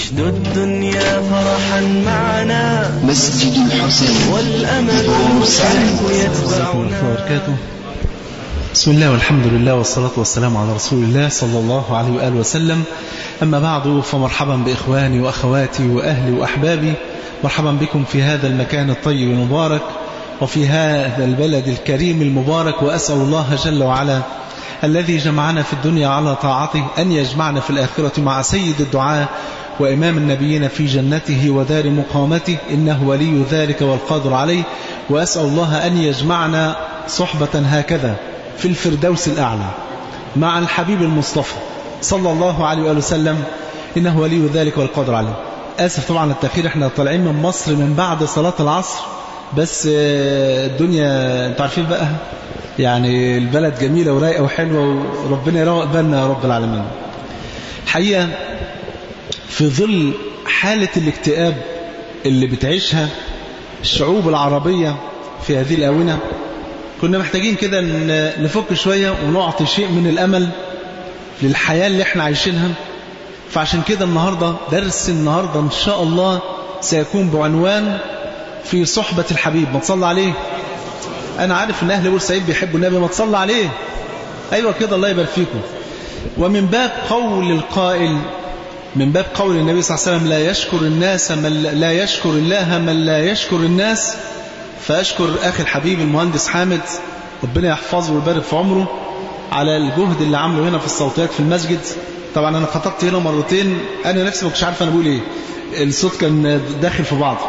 نشد الدنيا فرحا معنا مسجد الحسين والأمل بورسعيد يتبعنا وبركاته بسم الله والحمد لله والصلاة والسلام على رسول الله صلى الله عليه وآله وسلم أما بعد فمرحبا بإخواني وأخواتي وأهلي وأحبابي مرحبا بكم في هذا المكان الطيب المبارك وفي هذا البلد الكريم المبارك وأسأل الله جل وعلا الذي جمعنا في الدنيا على طاعته أن يجمعنا في الآخرة مع سيد الدعاء وإمام النبيين في جنته ودار مقامته إنه ولي ذلك والقادر عليه وأسأل الله أن يجمعنا صحبة هكذا في الفردوس الأعلى مع الحبيب المصطفى صلى الله عليه وآله وسلم إنه ولي ذلك والقادر عليه آسف طبعا التأخير احنا طالعين من مصر من بعد صلاة العصر بس آه، الدنيا انتوا عارفين بقى يعني البلد جميلة ورايقة وحلوة وربنا يروق بالنا يا رب العالمين حقيقة في ظل حالة الاكتئاب اللي بتعيشها الشعوب العربية في هذه الآونة كنا محتاجين كده ن- نفك شوية ونعطي شيء من الأمل للحياة اللي احنا عايشينها فعشان كده النهاردة درس النهاردة إن شاء الله سيكون بعنوان في صحبة الحبيب ما تصلى عليه أنا عارف إن أهل بورسعيد بيحبوا النبي ما تصلى عليه أيوة كده الله يبارك فيكم ومن باب قول القائل من باب قول النبي صلى الله عليه وسلم لا يشكر الناس من لا يشكر الله من لا يشكر الناس فأشكر أخي الحبيب المهندس حامد ربنا يحفظه ويبارك في عمره على الجهد اللي عامله هنا في الصوتيات في المسجد طبعا أنا خطبت هنا مرتين أنا نفسي ما كنتش عارف أنا بقول إيه الصوت كان داخل في بعض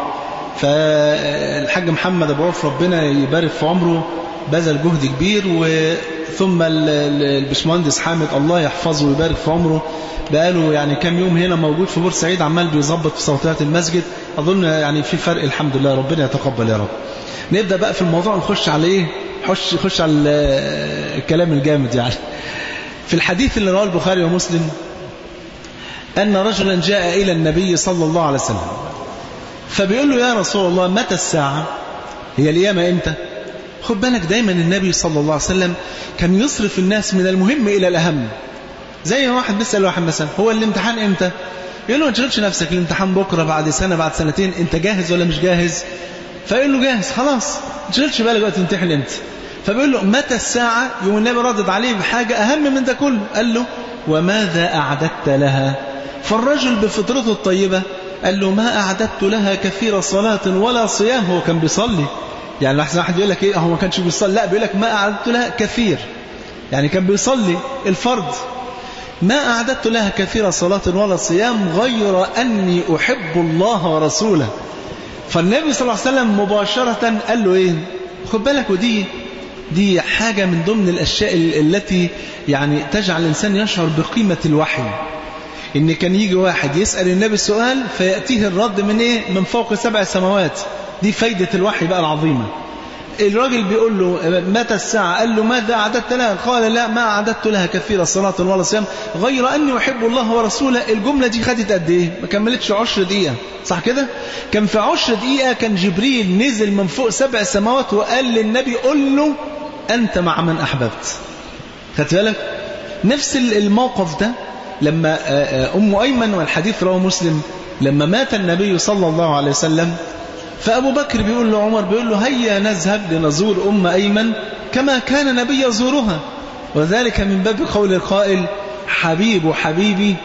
فالحاج محمد أبو عوف ربنا يبارك في عمره بذل جهد كبير وثم ال- ال- البشمهندس حامد الله يحفظه ويبارك في عمره بقاله يعني كام يوم هنا موجود في بورسعيد عمال بيظبط في صوتيات المسجد أظن يعني في فرق الحمد لله ربنا يتقبل يا رب نبدأ بقى في الموضوع نخش على إيه خش خش على ال- الكلام الجامد يعني في الحديث اللي رواه البخاري ومسلم أن رجلا جاء إلى النبي صلى الله عليه وسلم فبيقول له يا رسول الله متى الساعة هي القيامة إمتى خد بالك دايما النبي صلى الله عليه وسلم كان يصرف الناس من المهم إلى الأهم زي ما واحد بيسأل واحد مثلا هو الامتحان إمتى يقول له ما تشغلش نفسك الامتحان بكرة بعد سنة بعد سنتين أنت جاهز ولا مش جاهز فيقول له جاهز خلاص ما تشغلش بالك بقى تمتحن امتى فبيقول له متى الساعة يوم النبي ردد عليه بحاجة أهم من ده كله قال له وماذا أعددت لها فالرجل بفطرته الطيبة قال له ما أعددت لها كثير صلاة ولا صيام هو كان بيصلي يعني لحظة واحد يقول لك إيه هو ما كانش بيصلي لا بيقول لك ما أعددت لها كثير يعني كان بيصلي الفرض ما أعددت لها كثير صلاة ولا صيام غير أني أحب الله ورسوله فالنبي صلى الله عليه وسلم مباشرة قال له إيه خد بالك ودي دي حاجة من ضمن الأشياء ال- التي يعني تجعل الإنسان يشعر بقيمة الوحي إن كان يجي واحد يسأل النبي سؤال فيأتيه الرد من إيه من فوق سبع سماوات دي فايدة الوحي بقى العظيمة الراجل بيقول له متى الساعة قال له ماذا أعددت لها قال لا ما أعددت لها كثير صلاة ولا صيام غير أني أحب الله ورسوله الجملة دي خدت قد إيه ما كملتش عشر دقيقة صح كده كان في عشر دقيقة كان جبريل نزل من فوق سبع سماوات وقال للنبي قل له أنت مع من أحببت خدت بالك نفس الموقف ده لما آه، آه، أم أيمن والحديث رواه مسلم لما مات النبي صلى الله عليه وسلم فأبو بكر بيقول له عمر بيقول له هيا نذهب لنزور أم أيمن كما كان نبي يزورها وذلك من باب قول القائل حبيب حبيبي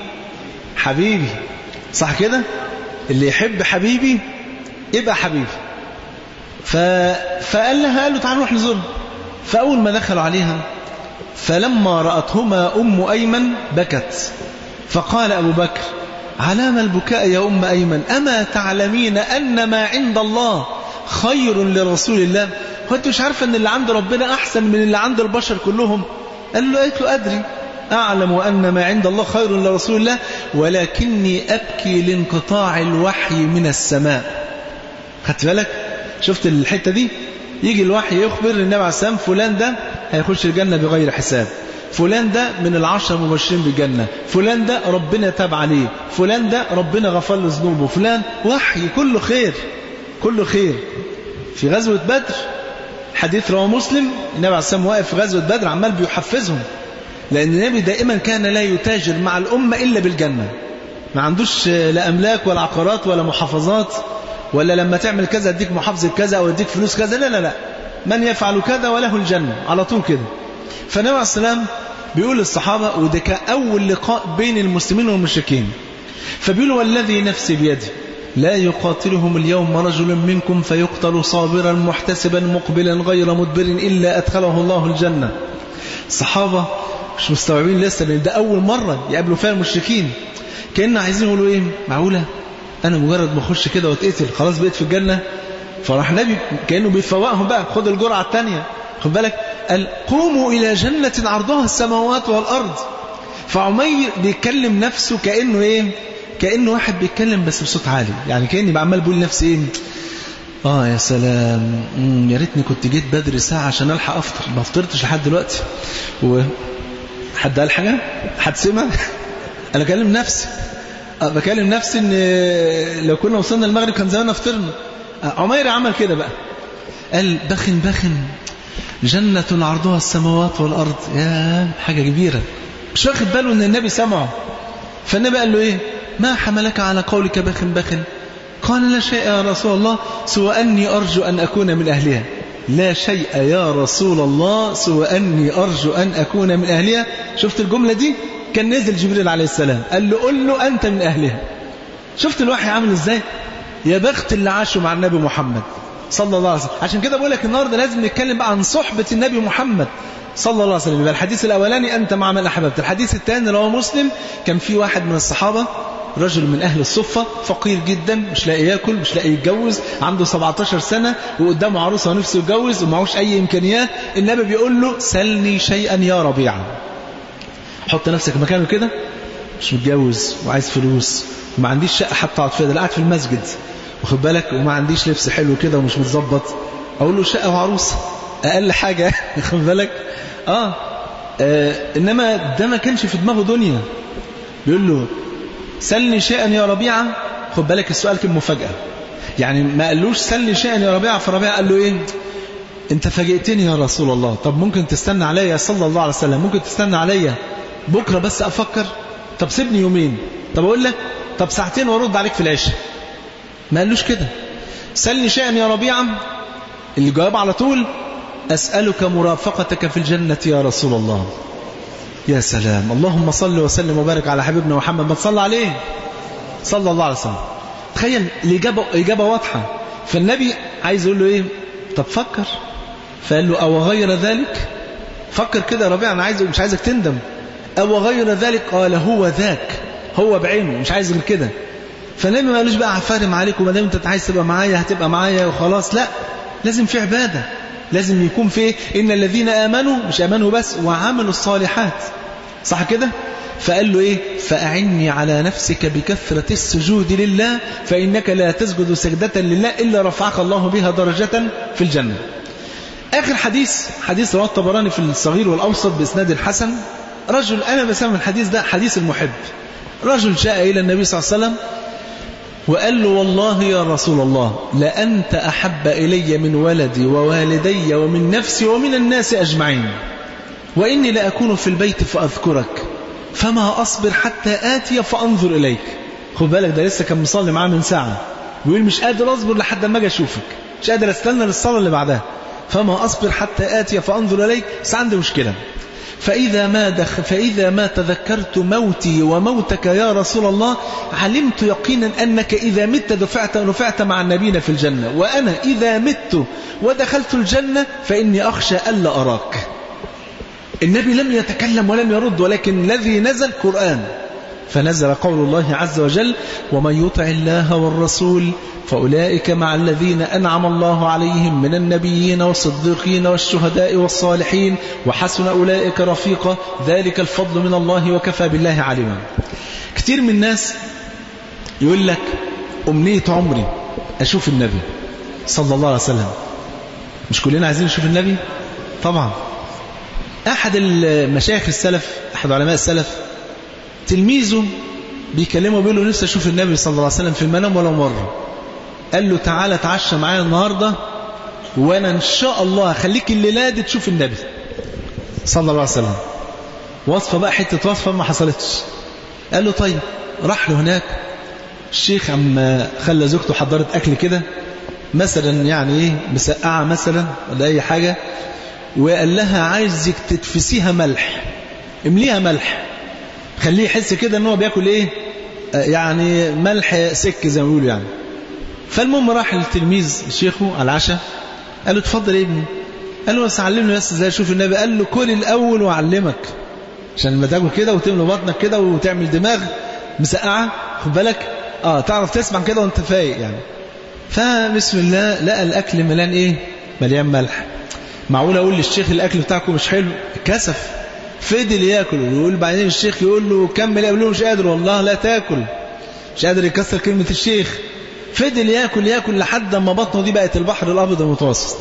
حبيبي صح كده اللي يحب حبيبي يبقى حبيبي ف... فقال لها قال له تعالوا نروح نزورها فأول ما دخلوا عليها فلما رأتهما أم أيمن بكت فقال أبو بكر علام البكاء يا أم أيمن أما تعلمين أن ما عند الله خير لرسول الله هو أنت مش عارفة أن اللي عند ربنا أحسن من اللي عند البشر كلهم قال له قالت له أدري أعلم أن ما عند الله خير لرسول الله ولكني أبكي لانقطاع الوحي من السماء خدت بالك شفت الحتة دي يجي الوحي يخبر النبي عليه السلام فلان ده هيخش الجنة بغير حساب فلان ده من العشر المبشرين بالجنة فلان ده ربنا تاب عليه فلان ده ربنا غفر له ذنوبه فلان وحي كله خير كله خير في غزوة بدر حديث رواه مسلم النبي عليه السلام واقف في غزوة بدر عمال بيحفزهم لأن النبي دائما كان لا يتاجر مع الأمة إلا بالجنة ما عندوش لا أملاك ولا عقارات ولا محافظات ولا لما تعمل كذا اديك محافظة كذا أو اديك فلوس كذا لا لا لا من يفعل كذا وله الجنة على طول كده فالنبي عليه السلام بيقول للصحابة وده كان أول لقاء بين المسلمين والمشركين فبيقول والذي نفسي بيده لا يقاتلهم اليوم رجل منكم فيقتل صابرا محتسبا مقبلا غير مدبر إلا أدخله الله الجنة الصحابة مش مستوعبين لسه لأن ده أول مرة يقابلوا فيها المشركين كأن عايزين يقولوا إيه معقولة أنا مجرد ما أخش كده واتقتل خلاص بقيت في الجنة فراح النبي كأنه بيفوقهم بقى خد الجرعة الثانية خد بالك قال قوموا إلى جنة عرضها السماوات والأرض فعمير بيتكلم نفسه كأنه إيه كأنه واحد بيتكلم بس بصوت عالي يعني كأني بعمل بقول لنفسي إيه آه يا سلام يا ريتني كنت جيت بدري ساعة عشان ألحق أفطر ما فطرتش لحد دلوقتي و حد قال حاجة حد سمع أنا بكلم نفسي أه بكلم نفسي إن لو كنا وصلنا المغرب كان زماننا فطرنا عمير عمل كده بقى قال بخن بخن جنة عرضها السماوات والأرض يا حاجة كبيرة مش واخد باله ان النبي سمعه فالنبي قال له ايه ما حملك على قولك بخن بخن قال لا شيء يا رسول الله سوى أني أرجو أن أكون من أهلها لا شيء يا رسول الله سوى أني أرجو أن أكون من أهلها شفت الجملة دي كان نزل جبريل عليه السلام قال له قل له أنت من أهلها شفت الوحي عامل إزاي يا بخت اللي عاشوا مع النبي محمد صلى الله عليه وسلم عشان كده بقول لك النهارده لازم نتكلم بقى عن صحبة النبي محمد صلى الله عليه وسلم يبقى الحديث الأولاني أنت مع من أحببت الحديث الثاني رواه مسلم كان في واحد من الصحابة رجل من أهل الصفة فقير جدا مش لاقي ياكل مش لاقي يتجوز عنده 17 سنة وقدامه عروسة ونفسه يتجوز ومعهوش أي إمكانيات النبي بيقول له سلني شيئا يا ربيعة حط نفسك مكانه كده مش متجوز وعايز فلوس وما عنديش شقة حتى اقعد فيها ده قاعد في المسجد واخد بالك وما عنديش لبس حلو كده ومش متظبط اقول له شقة وعروسة اقل حاجة واخد بالك آه. اه انما ده ما كانش في دماغه دنيا بيقول له سلني شيئا يا ربيعة خد بالك السؤال كان مفاجأة يعني ما قالوش سلني شيئا يا ربيعة فربيعة قال له ايه انت فاجئتني يا رسول الله طب ممكن تستنى عليا صلى الله عليه وسلم ممكن تستنى عليا بكرة بس افكر طب سيبني يومين طب اقول لك طب ساعتين وارد عليك في العشاء ما قالوش كده سلني شيئا يا ربيعة اللي جواب على طول أسألك مرافقتك في الجنة يا رسول الله يا سلام اللهم صل وسلم وبارك على حبيبنا محمد ما تصلى عليه صلى الله عليه وسلم تخيل الإجابة, إجابة واضحة فالنبي عايز يقول له إيه طب فكر فقال له أو غير ذلك فكر كده يا ربيع أنا عايز مش عايزك تندم أو غير ذلك قال هو ذاك هو بعينه مش عايز غير كده فالنبي ما قالوش بقى عفارم عليك وما دام انت عايز تبقى معايا هتبقى معايا وخلاص لا لازم في عباده لازم يكون في إن الذين آمنوا مش آمنوا بس وعملوا الصالحات صح كده فقال له إيه فأعني على نفسك بكثرة السجود لله فإنك لا تسجد سجدة لله إلا رفعك الله بها درجة في الجنة آخر حديث حديث رواه الطبراني في الصغير والأوسط بإسناد الحسن رجل أنا بسمي الحديث ده حديث المحب رجل جاء إلى النبي صلى الله عليه وسلم وقال له والله يا رسول الله لأنت أحب إلي من ولدي ووالدي ومن نفسي ومن الناس أجمعين وإني لأكون في البيت فأذكرك فما أصبر حتى آتي فأنظر إليك خد بالك ده لسه كان مصلي معاه من ساعة بيقول مش قادر أصبر لحد ما أجي أشوفك مش قادر أستنى للصلاة اللي بعدها فما أصبر حتى آتي فأنظر إليك بس عندي مشكلة فإذا ما, دخ فإذا ما تذكرت موتي وموتك يا رسول الله علمت يقينا أنك إذا مت دفعت رفعت مع النبيين في الجنة وأنا إذا مت ودخلت الجنة فإني أخشى ألا أراك النبي لم يتكلم ولم يرد ولكن الذي نزل قرآن فنزل قول الله عز وجل ومن يطع الله والرسول فأولئك مع الذين أنعم الله عليهم من النبيين والصديقين والشهداء والصالحين وحسن أولئك رفيقا ذلك الفضل من الله وكفى بالله عليما كتير من الناس يقول لك أمنية عمري أشوف النبي صلى الله عليه وسلم مش كلنا عايزين نشوف النبي طبعا أحد المشايخ السلف أحد علماء السلف تلميذه بيكلمه بيقول له نفسي أشوف النبي صلى الله عليه وسلم في المنام ولا مرة قال له تعالى تعشى معايا النهاردة وأنا إن شاء الله هخليك الليلة دي تشوف النبي صلى الله عليه وسلم وصفة بقى حتة وصفة ما حصلتش قال له طيب راح له هناك الشيخ عم خلى زوجته حضرت أكل كده مثلا يعني ايه مسقعة مثلا ولا أي حاجة وقال لها عايزك تتفسيها ملح امليها ملح خليه يحس كده ان هو بياكل ايه آه يعني ملح سك زي ما بيقولوا يعني فالمهم راح التلميذ شيخه على العشاء قال له اتفضل يا ابني قال له بس علمني بس ازاي اشوف النبي قال له كل الاول واعلمك عشان لما تاكل كده وتملى بطنك كده وتعمل دماغ مسقعه خد بالك اه تعرف تسمع كده وانت فايق يعني فبسم الله لقى الاكل مليان ايه مليان ملح معقول اقول للشيخ الاكل بتاعكم مش حلو كسف فضل ياكل ويقول بعدين الشيخ يقول له كمل يقول له مش قادر والله لا تاكل مش قادر يكسر كلمه الشيخ فضل ياكل ياكل لحد ما بطنه دي بقت البحر الابيض المتوسط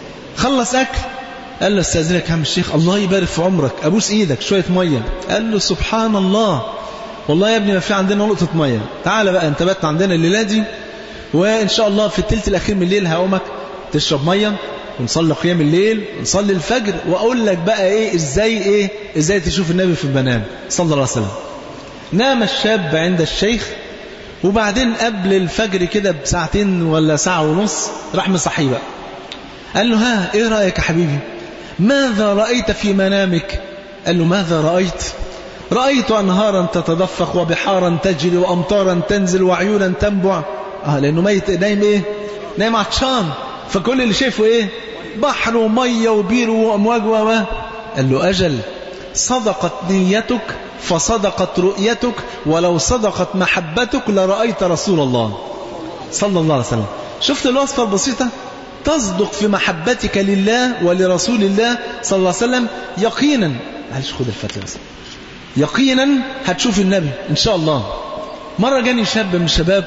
خلص اكل قال له استاذنك يا عم الشيخ الله يبارك في عمرك ابوس ايدك شويه ميه قال له سبحان الله والله يا ابني ما في عندنا نقطه ميه تعالى بقى انت بات عندنا الليله دي وان شاء الله في الثلث الاخير من الليل هقومك تشرب ميه ونصلي قيام الليل ونصلي الفجر واقول لك بقى ايه ازاي ايه ازاي تشوف النبي في المنام صلى الله عليه وسلم نام الشاب عند الشيخ وبعدين قبل الفجر كده بساعتين ولا ساعة ونص راح مصحيه بقى قال له ها ايه رأيك يا حبيبي ماذا رأيت في منامك قال له ماذا رأيت رأيت أنهارا تتدفق وبحارا تجري وأمطارا تنزل وعيونا تنبع آه لأنه ميت نايم إيه نايم عطشان فكل اللي شايفه إيه بحر ومية وبير وأمواج و قال له أجل صدقت نيتك فصدقت رؤيتك ولو صدقت محبتك لرأيت رسول الله صلى الله عليه وسلم شفت الوصفة البسيطة تصدق في محبتك لله ولرسول الله صلى الله عليه وسلم يقينا معلش خد الفتوى بس يقينا هتشوف النبي ان شاء الله مرة جاني شاب من الشباب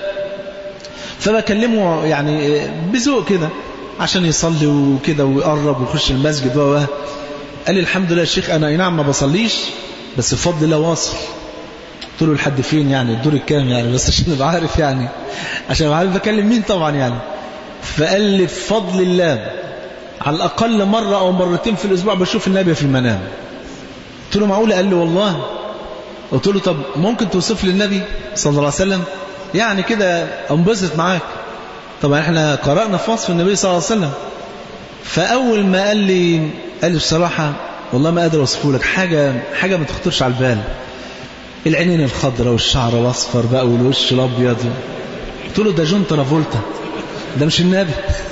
فبكلمه يعني بذوق كده عشان يصلي وكده ويقرب ويخش المسجد و قال لي الحمد لله يا شيخ انا اي نعم ما بصليش بس بفضل الله واصل قلت له لحد فين يعني الدور الكام يعني بس عشان ابقى عارف يعني عشان ابقى عارف بكلم مين طبعا يعني فقال لي بفضل الله على الأقل مرة أو مرتين في الأسبوع بشوف النبي في المنام قلت له معقولة قال لي والله قلت له طب ممكن توصف لي النبي صلى الله عليه وسلم يعني كده انبسط معاك طبعا احنا قرأنا في وصف النبي صلى الله عليه وسلم فأول ما قال لي قال لي بصراحة والله ما قادر أوصفه لك حاجة حاجة ما تخطرش على البال العينين الخضراء والشعر الأصفر بقى والوش الأبيض قلت له ده جون ترافولتا ده مش النبي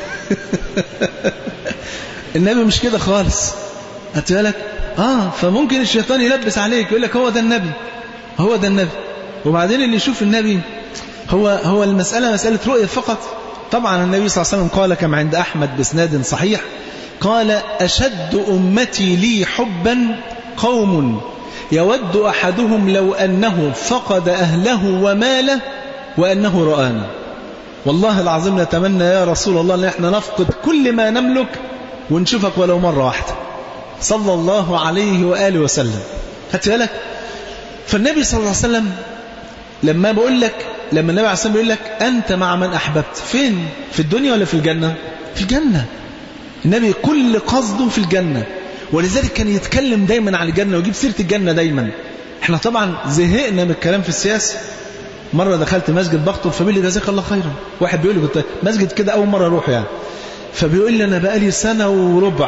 النبي مش كده خالص قلت بالك اه فممكن الشيطان يلبس عليك يقول لك هو ده النبي هو ده النبي وبعدين اللي يشوف النبي هو هو المسألة مسألة رؤية فقط طبعا النبي صلى الله عليه وسلم قال كما عند أحمد بسناد صحيح قال أشد أمتي لي حبا قوم يود أحدهم لو أنه فقد أهله وماله وأنه رآنا والله العظيم نتمنى يا رسول الله أن احنا نفقد كل ما نملك ونشوفك ولو مرة واحدة صلى الله عليه وآله وسلم خدت بالك فالنبي صلى الله عليه وسلم لما بقول لك لما النبي عليه الصلاة والسلام بيقول لك أنت مع من أحببت فين في الدنيا ولا في الجنة في الجنة النبي كل قصده في الجنة ولذلك كان يتكلم دايما عن الجنة ويجيب سيرة الجنة دايما احنا طبعا زهقنا من الكلام في السياسة مرة دخلت مسجد بخطب فبيقول لي جزاك الله خيرا واحد بيقول لي كنت مسجد كده أول مرة أروح يعني فبيقول لي أنا بقالي سنة وربع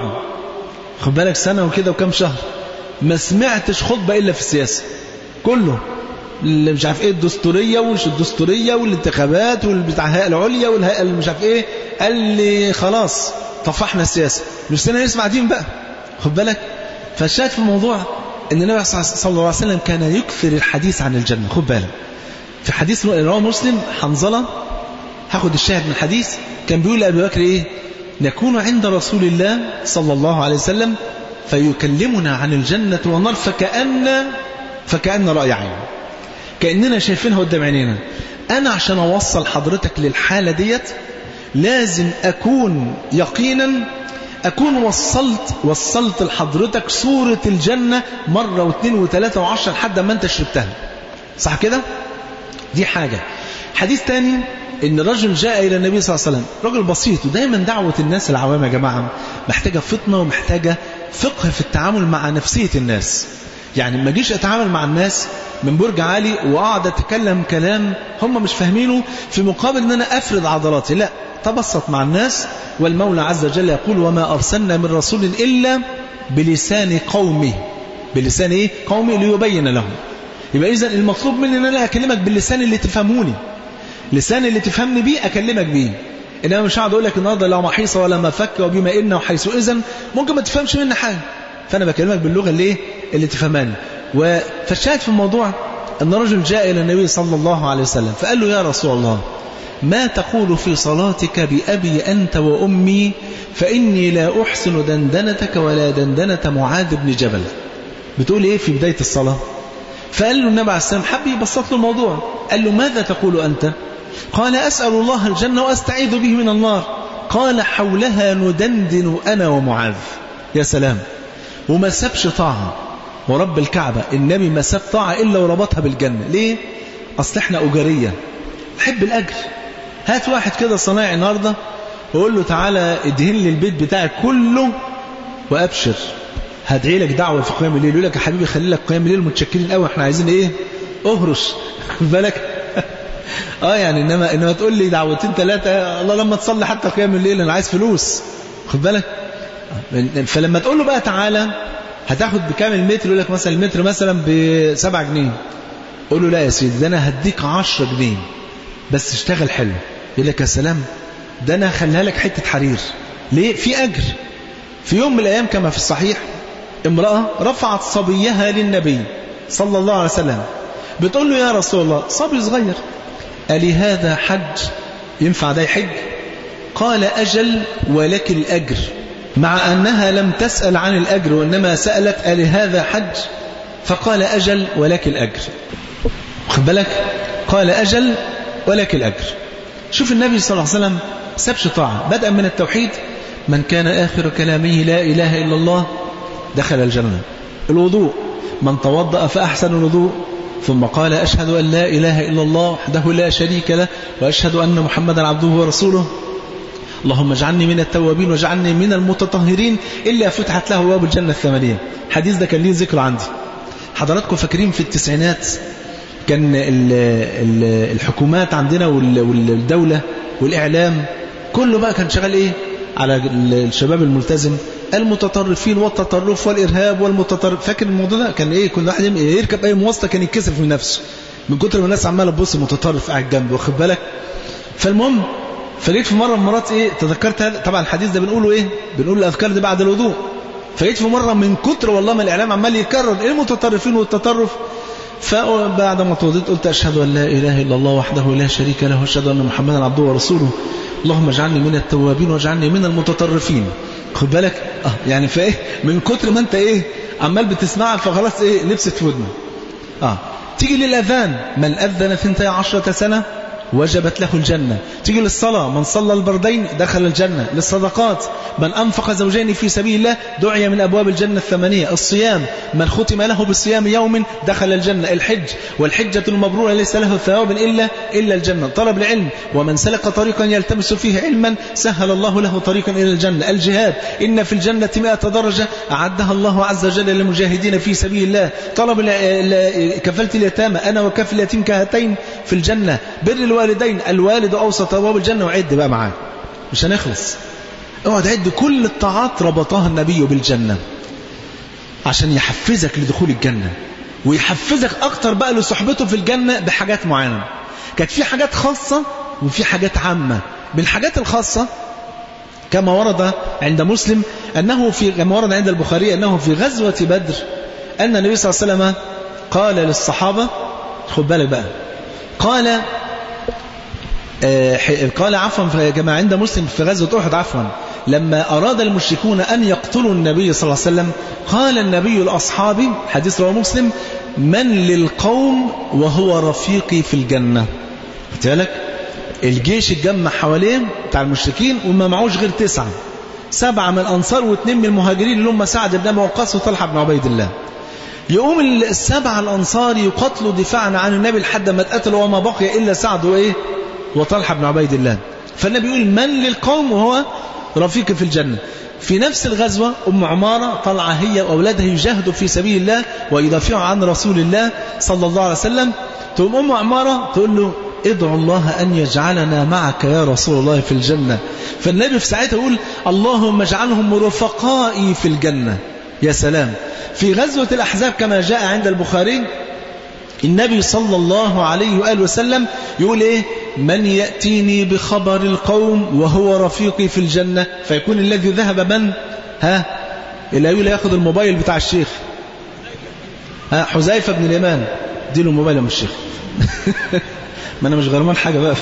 خد بالك سنة وكده وكم شهر ما سمعتش خطبة إلا في السياسة كله اللي مش عارف ايه الدستورية ومش الدستورية والانتخابات والبتاع الهيئة العليا والهيئة اللي مش عارف ايه قال لي خلاص طفحنا السياسة مش سنة يسمع دين بقى خد بالك فالشاهد في الموضوع ان النبي صلى الله عليه وسلم كان يكثر الحديث عن الجنة خد بالك في حديث رواه مسلم حنظلة هاخد الشاهد من الحديث كان بيقول لأبي بكر ايه نكون عند رسول الله صلى الله عليه وسلم فيكلمنا عن الجنة والنار فكأن فكأن رأي عين كأننا شايفينها قدام عينينا أنا عشان أوصل حضرتك للحالة ديت لازم أكون يقينا أكون وصلت وصلت لحضرتك صورة الجنة مرة واثنين وثلاثة وعشر لحد ما أنت شربتها صح كده؟ دي حاجة حديث تاني ان رجل جاء الى النبي صلى الله عليه وسلم رجل بسيط ودايما دعوة الناس العوام يا جماعة محتاجة فطنة ومحتاجة فقه في التعامل مع نفسية الناس يعني ما جيش اتعامل مع الناس من برج عالي وأقعد أتكلم كلام هم مش فاهمينه في مقابل أن أنا أفرض عضلاتي لا تبسط مع الناس والمولى عز وجل يقول وما أرسلنا من رسول إلا بلسان قومه بلسان إيه؟ قومه ليبين لهم يبقى إذا المطلوب مني أن أنا أكلمك باللسان اللي تفهموني لسان اللي تفهمني بيه أكلمك بيه إنما مش هقعد أقول لك النهارده لا محيصة ولا مفك وبما إن وحيث إذن ممكن ما تفهمش مني حاجة فأنا بكلمك باللغة اللي إيه؟ اللي تفهماني فالشاهد في الموضوع أن رجل جاء إلى النبي صلى الله عليه وسلم فقال له يا رسول الله ما تقول في صلاتك بأبي أنت وأمي فإني لا أحسن دندنتك ولا دندنة معاذ بن جبل بتقول إيه في بداية الصلاة فقال له النبي عليه السلام حب يبسط له الموضوع قال له ماذا تقول أنت قال أسأل الله الجنة وأستعيذ به من النار قال حولها ندندن أنا ومعاذ يا سلام وما سابش طاعة ورب الكعبة النبي ما ساب طاعة إلا وربطها بالجنة ليه أصل احنا أجرية نحب الأجر هات واحد كده صنايعي النهاردة وقول له تعالى ادهن لي البيت بتاعك كله وأبشر هدعي لك دعوة في قيام الليل يقول لك يا حبيبي خلي لك قيام الليل متشكرين قوي احنا عايزين ايه اهرش بالك اه يعني انما انما تقول لي دعوتين ثلاثه الله لما تصلي حتى قيام الليل انا عايز فلوس خد بالك فلما تقول له بقى تعالى هتاخد بكام المتر يقول لك مثلا المتر مثلا ب 7 جنيه قول له لا يا سيدي ده انا هديك 10 جنيه بس اشتغل حلو يقول لك يا سلام ده انا هخليها لك حته حرير ليه في اجر في يوم من الايام كما في الصحيح امراه رفعت صبيها للنبي صلى الله عليه وسلم بتقول له يا رسول الله صبي صغير ألي هذا حج ينفع ده حج قال أجل ولك الأجر مع أنها لم تسأل عن الأجر وإنما سألت ألي هذا حج فقال أجل ولك الأجر خد بالك قال أجل ولك الأجر شوف النبي صلى الله عليه وسلم سبش طاعة بدءا من التوحيد من كان آخر كلامه لا إله إلا الله دخل الجنة الوضوء من توضأ فأحسن الوضوء ثم قال أشهد أن لا إله إلا الله وحده لا شريك له وأشهد أن محمدا عبده ورسوله اللهم اجعلني من التوابين واجعلني من المتطهرين إلا فتحت له باب الجنة الثمانية حديث ده كان ليه ذكر عندي حضراتكم فاكرين في التسعينات كان الحكومات عندنا والدولة والإعلام كله بقى كان شغال إيه على الشباب الملتزم المتطرفين والتطرف والإرهاب والمتطرف فاكر الموضوع ده كان إيه كل واحد يركب أي مواصلة كان يتكسف من نفسه من كتر ما الناس عمالة تبص متطرف قاعد جنبه واخد بالك فالمهم فجيت في مرة من المرات إيه تذكرت هذا طبعا الحديث ده بنقوله إيه بنقول الأذكار دي بعد الوضوء فجيت في مرة من كتر والله ما الإعلام عمال يكرر إيه المتطرفين والتطرف فبعد ما توضيت قلت أشهد أن لا إله إلا الله وحده لا شريك له وأشهد أن محمدا عبده ورسوله اللهم اجعلني من التوابين واجعلني من المتطرفين خد بالك اه يعني فايه من كتر ما انت ايه عمال بتسمعها فخلاص ايه لبست في ودنك اه تيجي للاذان من اذن ثنتي عشرة سنة وجبت له الجنة تيجي للصلاة من صلى البردين دخل الجنة للصدقات من أنفق زوجين في سبيل الله دعي من أبواب الجنة الثمانية الصيام من ختم له بالصيام يوم دخل الجنة الحج والحجة المبرورة ليس له ثواب إلا إلا الجنة طلب العلم ومن سلك طريقا يلتمس فيه علما سهل الله له طريقا إلى الجنة الجهاد إن في الجنة مئة درجة أعدها الله عز وجل للمجاهدين في سبيل الله طلب كفلت اليتامى أنا وكفل اليتيم كهاتين في الجنة بر الوالدين الوالد أوسط أبواب الجنة وعد بقى معاه مش هنخلص اقعد عد كل الطاعات ربطها النبي بالجنة عشان يحفزك لدخول الجنة ويحفزك أكتر بقى لصحبته في الجنة بحاجات معينة كانت في حاجات خاصة وفي حاجات عامة بالحاجات الخاصة كما ورد عند مسلم أنه في كما ورد عند البخاري أنه في غزوة بدر أن النبي صلى الله عليه وسلم قال للصحابة خد بالك بقى قال قال عفوا كما عند مسلم في غزوة أحد عفوا لما أراد المشركون أن يقتلوا النبي صلى الله عليه وسلم قال النبي لأصحابه حديث رواه مسلم من للقوم وهو رفيقي في الجنة بالك الجيش اتجمع حواليه بتاع المشركين وما معوش غير تسعة سبعة من الأنصار واثنين من المهاجرين اللي هم سعد بن وقاص وطلحة بن عبيد الله يقوم السبعة الأنصار يقتلوا دفاعا عن النبي لحد ما اتقتلوا وما بقي إلا سعد وإيه وطلحة بن عبيد الله فالنبي يقول من للقوم وهو رفيقي في الجنة في نفس الغزوة أم عمارة طلع هي وأولادها يجاهدوا في سبيل الله ويدافعوا عن رسول الله صلى الله عليه وسلم تقوم أم عمارة تقول له ادعو الله أن يجعلنا معك يا رسول الله في الجنة فالنبي في ساعتها يقول اللهم اجعلهم رفقائي في الجنة يا سلام في غزوة الأحزاب كما جاء عند البخاري النبي صلى الله عليه وآله وسلم يقول إيه من يأتيني بخبر القوم وهو رفيقي في الجنة فيكون الذي ذهب من ها اللي يقول ياخذ الموبايل بتاع الشيخ ها حذيفة بن اليمان اديله الموبايل من الشيخ ما انا مش غرمان حاجة بقى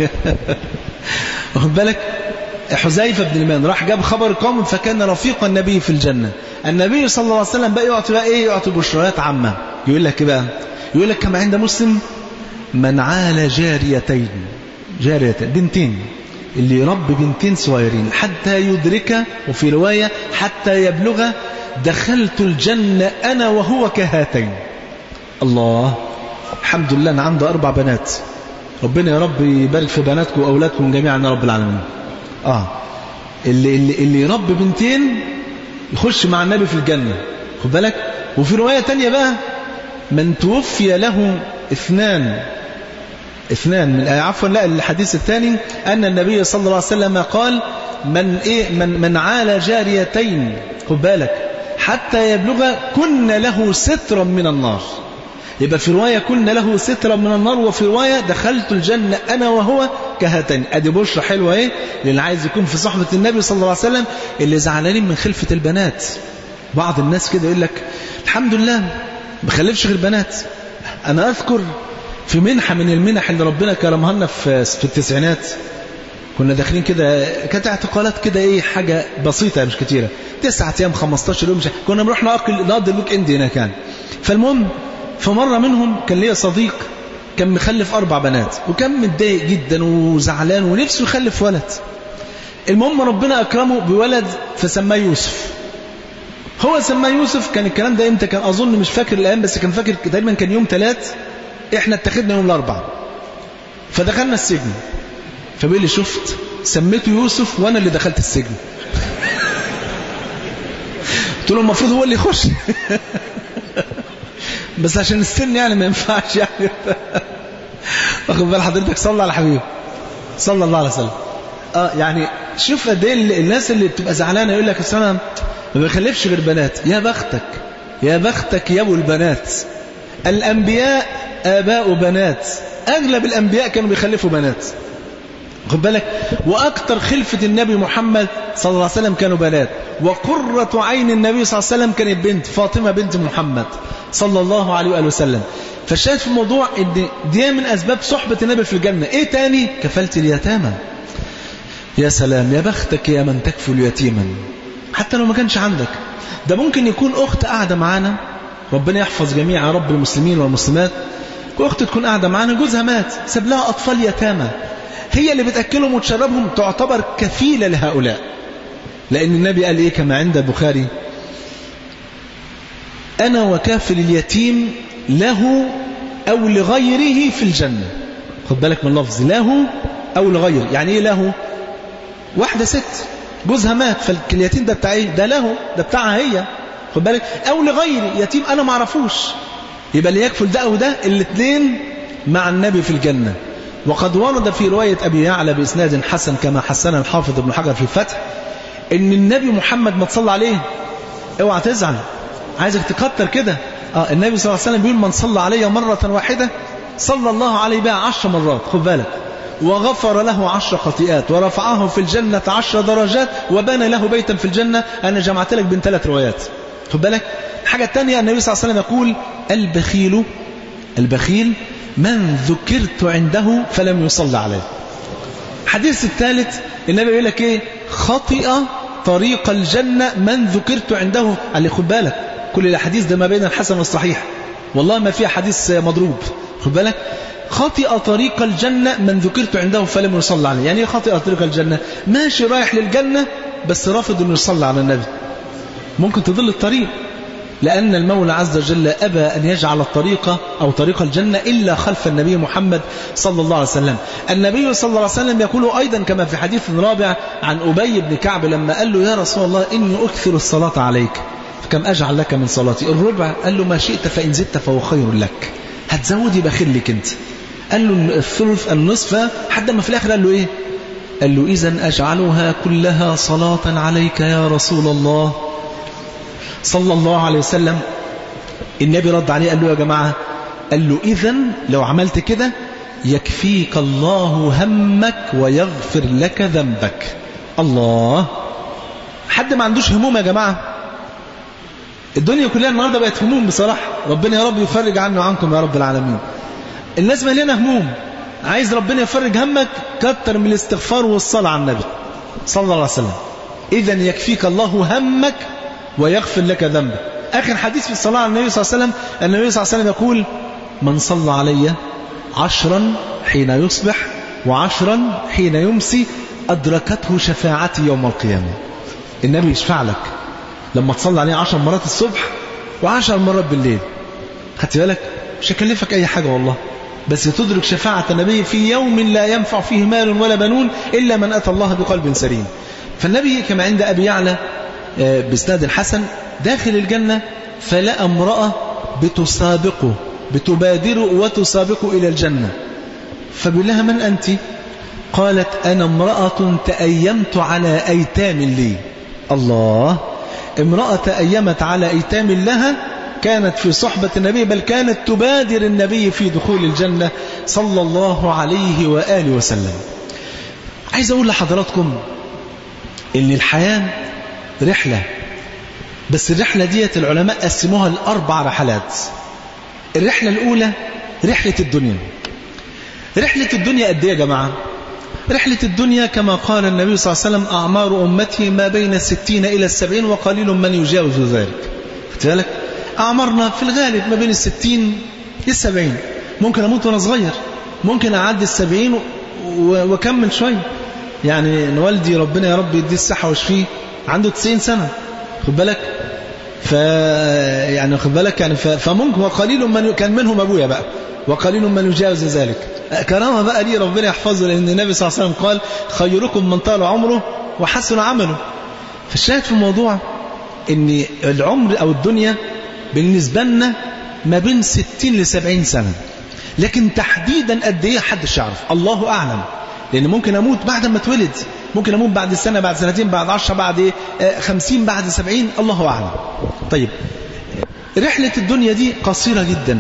واخد بالك حذيفة بن اليمان راح جاب خبر القوم فكان رفيق النبي في الجنة النبي صلى الله عليه وسلم بقى يعطي بقى ايه يعطي بشريات عامة يقول لك ايه بقى يقول لك كما عند مسلم من عال جاريتين جاريتين بنتين اللي يربي بنتين صغيرين حتى يدرك وفي رواية حتى يبلغ دخلت الجنة أنا وهو كهاتين الله الحمد لله أنا عنده أربع بنات ربنا يا رب يبارك في بناتكم وأولادكم جميعا يا رب العالمين آه اللي, اللي, اللي يربي بنتين يخش مع النبي في الجنة خد بالك وفي رواية تانية بقى من توفي له اثنان اثنان من عفوا لا الحديث الثاني أن النبي صلى الله عليه وسلم قال من إيه من من عال جاريتين خد بالك حتى يبلغ كن له سترا من النار يبقى في رواية كن له سترا من النار وفي رواية دخلت الجنة أنا وهو كهاتين أدي بشرة حلوة إيه للي عايز يكون في صحبة النبي صلى الله عليه وسلم اللي زعلانين من خلفة البنات بعض الناس كده يقول لك الحمد لله بخلفش غير بنات أنا أذكر في منحة من المنح اللي ربنا كرمها لنا في في التسعينات كنا داخلين كده كانت اعتقالات كده ايه حاجة بسيطة مش كتيرة تسعة ايام 15 يوم مش كنا بنروح نقضي نقضي الويك اند هناك كان فالمهم فمرة منهم كان ليا صديق كان مخلف أربع بنات وكان متضايق جدا وزعلان ونفسه يخلف ولد المهم ربنا أكرمه بولد فسماه يوسف هو سماه يوسف كان الكلام ده امتى كان أظن مش فاكر الأيام بس كان فاكر تقريبا كان يوم ثلاث احنا اتخذنا يوم الأربع فدخلنا السجن فبيقول لي شفت سميته يوسف وانا اللي دخلت السجن قلت له المفروض هو اللي يخش بس عشان السن يعني ما ينفعش يعني واخد بال حضرتك صلى على حبيبه صلى الله عليه وسلم اه يعني شوف قد ايه الناس اللي بتبقى زعلانه يقول لك اصل انا ما بخلفش غير بنات يا بختك يا بختك يا ابو البنات الانبياء اباء بنات اغلب الانبياء كانوا بيخلفوا بنات خد بالك واكثر خلفه النبي محمد صلى الله عليه وسلم كانوا بنات وقره عين النبي صلى الله عليه وسلم كانت بنت فاطمه بنت محمد صلى الله عليه واله وسلم فالشاهد في الموضوع ان دي من اسباب صحبه النبي في الجنه ايه تاني كفاله اليتامى يا سلام يا بختك يا من تكفل يتيما حتى لو ما كانش عندك ده ممكن يكون اخت قاعده معانا ربنا يحفظ جميع رب المسلمين والمسلمات اخت تكون قاعده معانا جوزها مات ساب لها اطفال يتامى هي اللي بتاكلهم وتشربهم تعتبر كفيله لهؤلاء لان النبي قال ايه كما عند البخاري انا وكافل اليتيم له او لغيره في الجنه خد بالك من اللفظ له او لغيره يعني ايه له واحده ست جوزها مات فاليتيم ده بتاع ايه ده له ده بتاعها هي خد بالك او لغيري يتيم انا ما اعرفوش يبقى اللي يكفل ده او ده الاثنين مع النبي في الجنه وقد ورد في روايه ابي يعلى باسناد حسن كما حسن الحافظ ابن حجر في الفتح ان النبي محمد ما تصلى عليه اوعى تزعل عايزك تكتر كده اه النبي صلى الله عليه وسلم بيقول من صلى علي مره واحده صلى الله عليه بها عشر مرات خد بالك وغفر له عشر خطيئات ورفعه في الجنة عشر درجات وبنى له بيتا في الجنة أنا جمعت لك بين ثلاث روايات خد بالك الحاجة الثانية النبي صلى الله عليه وسلم يقول البخيل البخيل من ذكرت عنده فلم يصلى عليه الحديث الثالث النبي يقول لك ايه خطئ طريق الجنة من ذكرت عنده قال لي خد بالك كل الحديث ده ما بين الحسن والصحيح والله ما فيها حديث مضروب خد بالك خطئ طريق الجنة من ذكرت عنده فلم يصلى عليه يعني ايه خطئ طريق الجنة ماشي رايح للجنة بس رافض انه يصلى على النبي ممكن تضل الطريق لأن المولى عز وجل أبى أن يجعل الطريقة أو طريق الجنة إلا خلف النبي محمد صلى الله عليه وسلم النبي صلى الله عليه وسلم يقول أيضا كما في حديث رابع عن أبي بن كعب لما قال له يا رسول الله إني أكثر الصلاة عليك فكم أجعل لك من صلاتي الربع قال له ما شئت فإن زدت فهو خير لك هتزود يبقى خير لك أنت قال له الثلث النصف حتى ما في الآخر قال له إيه قال له إذا أجعلها كلها صلاة عليك يا رسول الله صلى الله عليه وسلم النبي رد عليه قال له يا جماعة قال له إذا لو عملت كده يكفيك الله همك ويغفر لك ذنبك الله حد ما عندوش هموم يا جماعة الدنيا كلها النهاردة بقت هموم بصراحة ربنا يا رب يفرج عنه وعنكم يا رب العالمين الناس مليانة هموم عايز ربنا يفرج همك كتر من الاستغفار والصلاة على النبي صلى الله عليه وسلم إذا يكفيك الله همك ويغفر لك ذنبك آخر حديث في الصلاة على النبي صلى الله عليه وسلم النبي صلى الله عليه وسلم يقول من صلى علي عشرا حين يصبح وعشرا حين يمسي أدركته شفاعتي يوم القيامة النبي يشفع لك لما تصلي عليه عشر مرات الصبح وعشر مرات بالليل خدت بالك مش هكلفك أي حاجة والله بس تدرك شفاعة النبي في يوم لا ينفع فيه مال ولا بنون إلا من أتى الله بقلب سليم فالنبي كما عند أبي يعلى بسناد حسن داخل الجنة فلقى امرأة بتسابقه بتبادر وتسابقه إلى الجنة فبيقول لها من أنت قالت أنا امرأة تأيمت على أيتام لي الله امرأة تأيمت على أيتام لها كانت في صحبة النبي بل كانت تبادر النبي في دخول الجنة صلى الله عليه وآله وسلم عايز أقول لحضراتكم إن الحياة رحلة بس الرحلة ديت العلماء قسموها لأربع رحلات الرحلة الأولى رحلة الدنيا رحلة الدنيا قد ايه يا جماعة رحلة الدنيا كما قال النبي صلى الله عليه وسلم أعمار أمتي ما بين الستين إلى السبعين وقليل من يجاوز ذلك خدت بالك أعمارنا في الغالب ما بين الستين للسبعين ممكن أموت وأنا صغير ممكن أعدي السبعين وأكمل شوية يعني ان والدي ربنا يا رب يديه الصحة ويشفيه عنده 90 سنة خد بالك ف يعني خد بالك يعني ف... فممكن وقليل من كان منهم ابويا بقى وقليل من يجاوز ذلك كرامه بقى لي ربنا يحفظه لان النبي صلى الله عليه وسلم قال خيركم من طال عمره وحسن عمله فالشاهد في الموضوع ان العمر او الدنيا بالنسبه لنا ما بين 60 ل 70 سنه لكن تحديدا قد ايه حدش يعرف الله اعلم لأن ممكن أموت بعد ما اتولد ممكن أموت بعد السنة بعد سنتين بعد عشرة بعد إيه خمسين بعد سبعين الله أعلم طيب رحلة الدنيا دي قصيرة جدا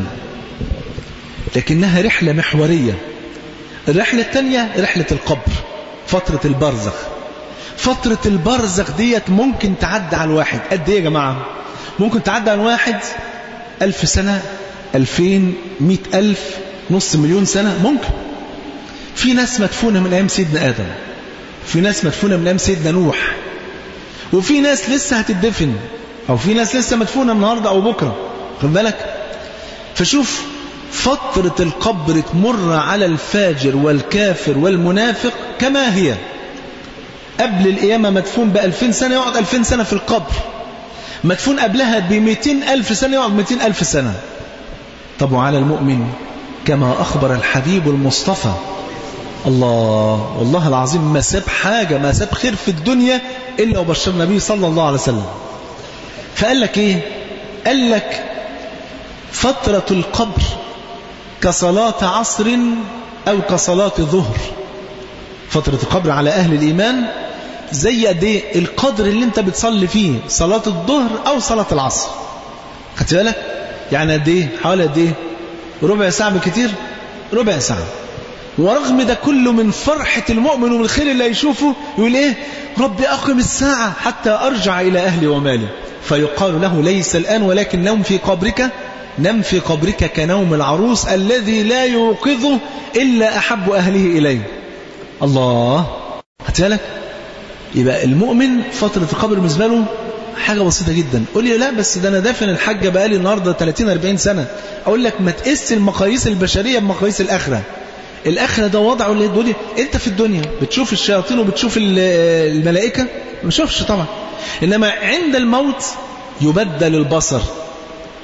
لكنها رحلة محورية الرحلة الثانية رحلة القبر فترة البرزخ فترة البرزخ ديت ممكن تعدي على الواحد قد ايه يا جماعة ممكن تعدي على الواحد ألف سنة ألفين مئة ألف نص مليون سنة ممكن في ناس مدفونة من أيام سيدنا آدم في ناس مدفونة من أيام سيدنا نوح وفي ناس لسه هتدفن أو في ناس لسه مدفونة النهاردة أو بكرة خد بالك فشوف فترة القبر تمر على الفاجر والكافر والمنافق كما هي قبل القيامة مدفون بألفين سنة يقعد ألفين سنة في القبر مدفون قبلها بمئتين ألف سنة يقعد مئتين ألف سنة طب وعلى المؤمن كما أخبر الحبيب المصطفى الله والله العظيم ما ساب حاجة ما ساب خير في الدنيا إلا وبشر النبي صلى الله عليه وسلم فقال لك إيه قال لك فترة القبر كصلاة عصر أو كصلاة ظهر فترة القبر على أهل الإيمان زي قد إيه القدر اللي أنت بتصلي فيه صلاة الظهر أو صلاة العصر خدت بالك يعني قد إيه حوالي قد إيه ربع ساعة بكتير ربع ساعة ورغم ده كله من فرحة المؤمن ومن الخير اللي يشوفه يقول إيه ربي أقم الساعة حتى أرجع إلى أهلي ومالي فيقال له ليس الآن ولكن نوم في قبرك نم في قبرك كنوم العروس الذي لا يوقظه إلا أحب أهله إليه الله هتالك يبقى المؤمن فترة القبر بالنسبة له حاجة بسيطة جدا قول لي لا بس ده أنا دافن الحاجة بقالي النهاردة 30-40 سنة أقول لك ما تقيس المقاييس البشرية بمقاييس الآخرة الآخرة ده وضعه اللي تقول أنت في الدنيا بتشوف الشياطين وبتشوف الملائكة ما بتشوفش طبعا إنما عند الموت يبدل البصر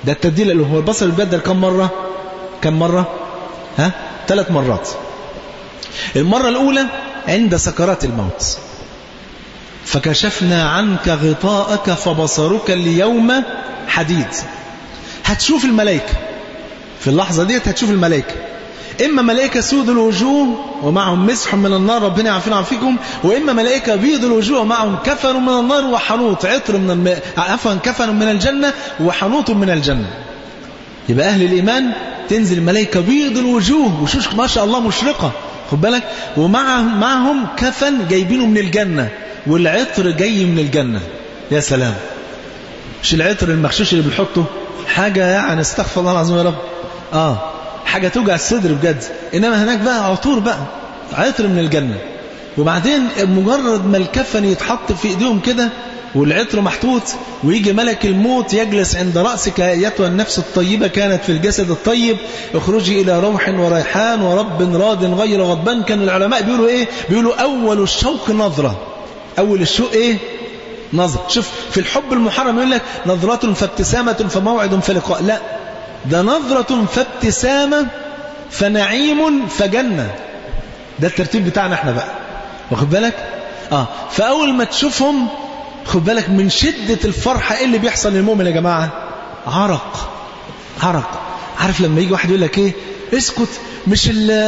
ده التبديل اللي هو البصر بيتبدل كم مرة كم مرة ها ثلاث مرات المرة الأولى عند سكرات الموت فكشفنا عنك غطاءك فبصرك اليوم حديد هتشوف الملائكة في اللحظة دي هتشوف الملائكة إما ملائكة سود الوجوه ومعهم مسح من النار ربنا يعافينا ويعافيكم وإما ملائكة بيض الوجوه ومعهم كفن من النار وحنوط عطر من الم... عفوا كفن من الجنة وحنوط من الجنة يبقى أهل الإيمان تنزل الملائكة بيض الوجوه وشوش ما شاء الله مشرقة خد بالك ومعهم معهم كفن جايبينه من الجنة والعطر جاي من الجنة يا سلام مش العطر المخشوش اللي بنحطه حاجة يعني استغفر الله العظيم يا رب اه حاجة توجع الصدر بجد إنما هناك بقى عطور بقى عطر من الجنة وبعدين مجرد ما الكفن يتحط في ايديهم كده والعطر محطوط ويجي ملك الموت يجلس عند رأسك أيتها النفس الطيبة كانت في الجسد الطيب اخرجي إلى روح وريحان ورب راض غير غضبان كان العلماء بيقولوا إيه بيقولوا أول الشوق نظرة أول الشوق إيه نظر شوف في الحب المحرم يقول لك نظرة فابتسامة فموعد فلقاء لا ده نظرة فابتسامة فنعيم فجنة ده الترتيب بتاعنا احنا بقى واخد بالك اه فاول ما تشوفهم خد بالك من شدة الفرحة ايه اللي بيحصل للمؤمن يا جماعة عرق عرق عارف لما يجي واحد يقول لك ايه اسكت مش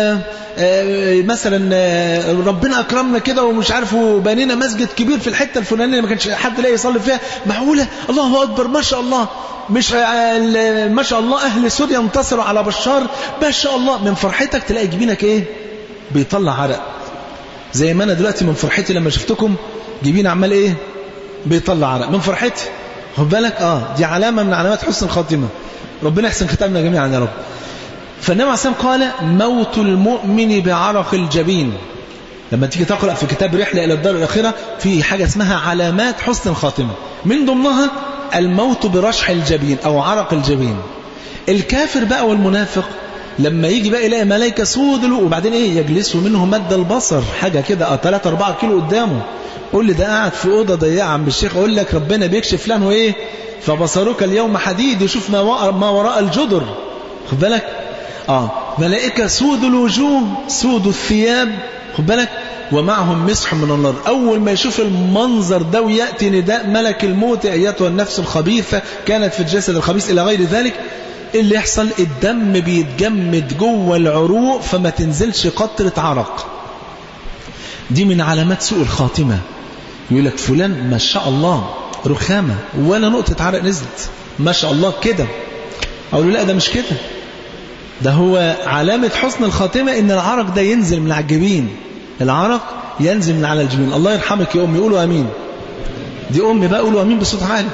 مثلا ربنا اكرمنا كده ومش عارف وبنينا مسجد كبير في الحته الفلانيه ما كانش حد لاقي يصلي فيها معقوله الله اكبر ما شاء الله مش ما شاء الله اهل سوريا انتصروا على بشار ما شاء الله من فرحتك تلاقي جبينك ايه بيطلع عرق زي ما انا دلوقتي من فرحتي لما شفتكم جبين عمال ايه بيطلع عرق من فرحتي خد بالك اه دي علامه من علامات حسن الخاتمه ربنا يحسن ختامنا جميعا يا رب فالنبي عليه الصلاه قال موت المؤمن بعرق الجبين لما تيجي تقرأ في كتاب رحلة إلى الدار الأخيرة في حاجة اسمها علامات حسن الخاتمة من ضمنها الموت برشح الجبين أو عرق الجبين الكافر بقى والمنافق لما يجي بقى يلاقي ملائكة سود وبعدين ايه يجلسوا منه مد البصر حاجة كده 3 4 كيلو قدامه قول لي ده قاعد في أوضة ضيقة عم الشيخ أقول لك ربنا بيكشف لانه ايه فبصرك اليوم حديد يشوف ما, ما وراء الجدر خد بالك اه ملائكة سود الوجوه سود الثياب خد بالك ومعهم مسح من النار أول ما يشوف المنظر ده ويأتي نداء ملك الموت أيتها النفس الخبيثة كانت في الجسد الخبيث إلى غير ذلك اللي يحصل الدم بيتجمد جوه العروق فما تنزلش قطرة عرق دي من علامات سوء الخاتمة يقول لك فلان ما شاء الله رخامة ولا نقطة عرق نزلت ما شاء الله كده أقول له لا ده مش كده ده هو علامة حسن الخاتمة ان العرق ده ينزل من على الجبين العرق ينزل من على الجبين الله يرحمك يا أمي قولوا أمين دي أمي بقى قولوا أمين بصوت عالي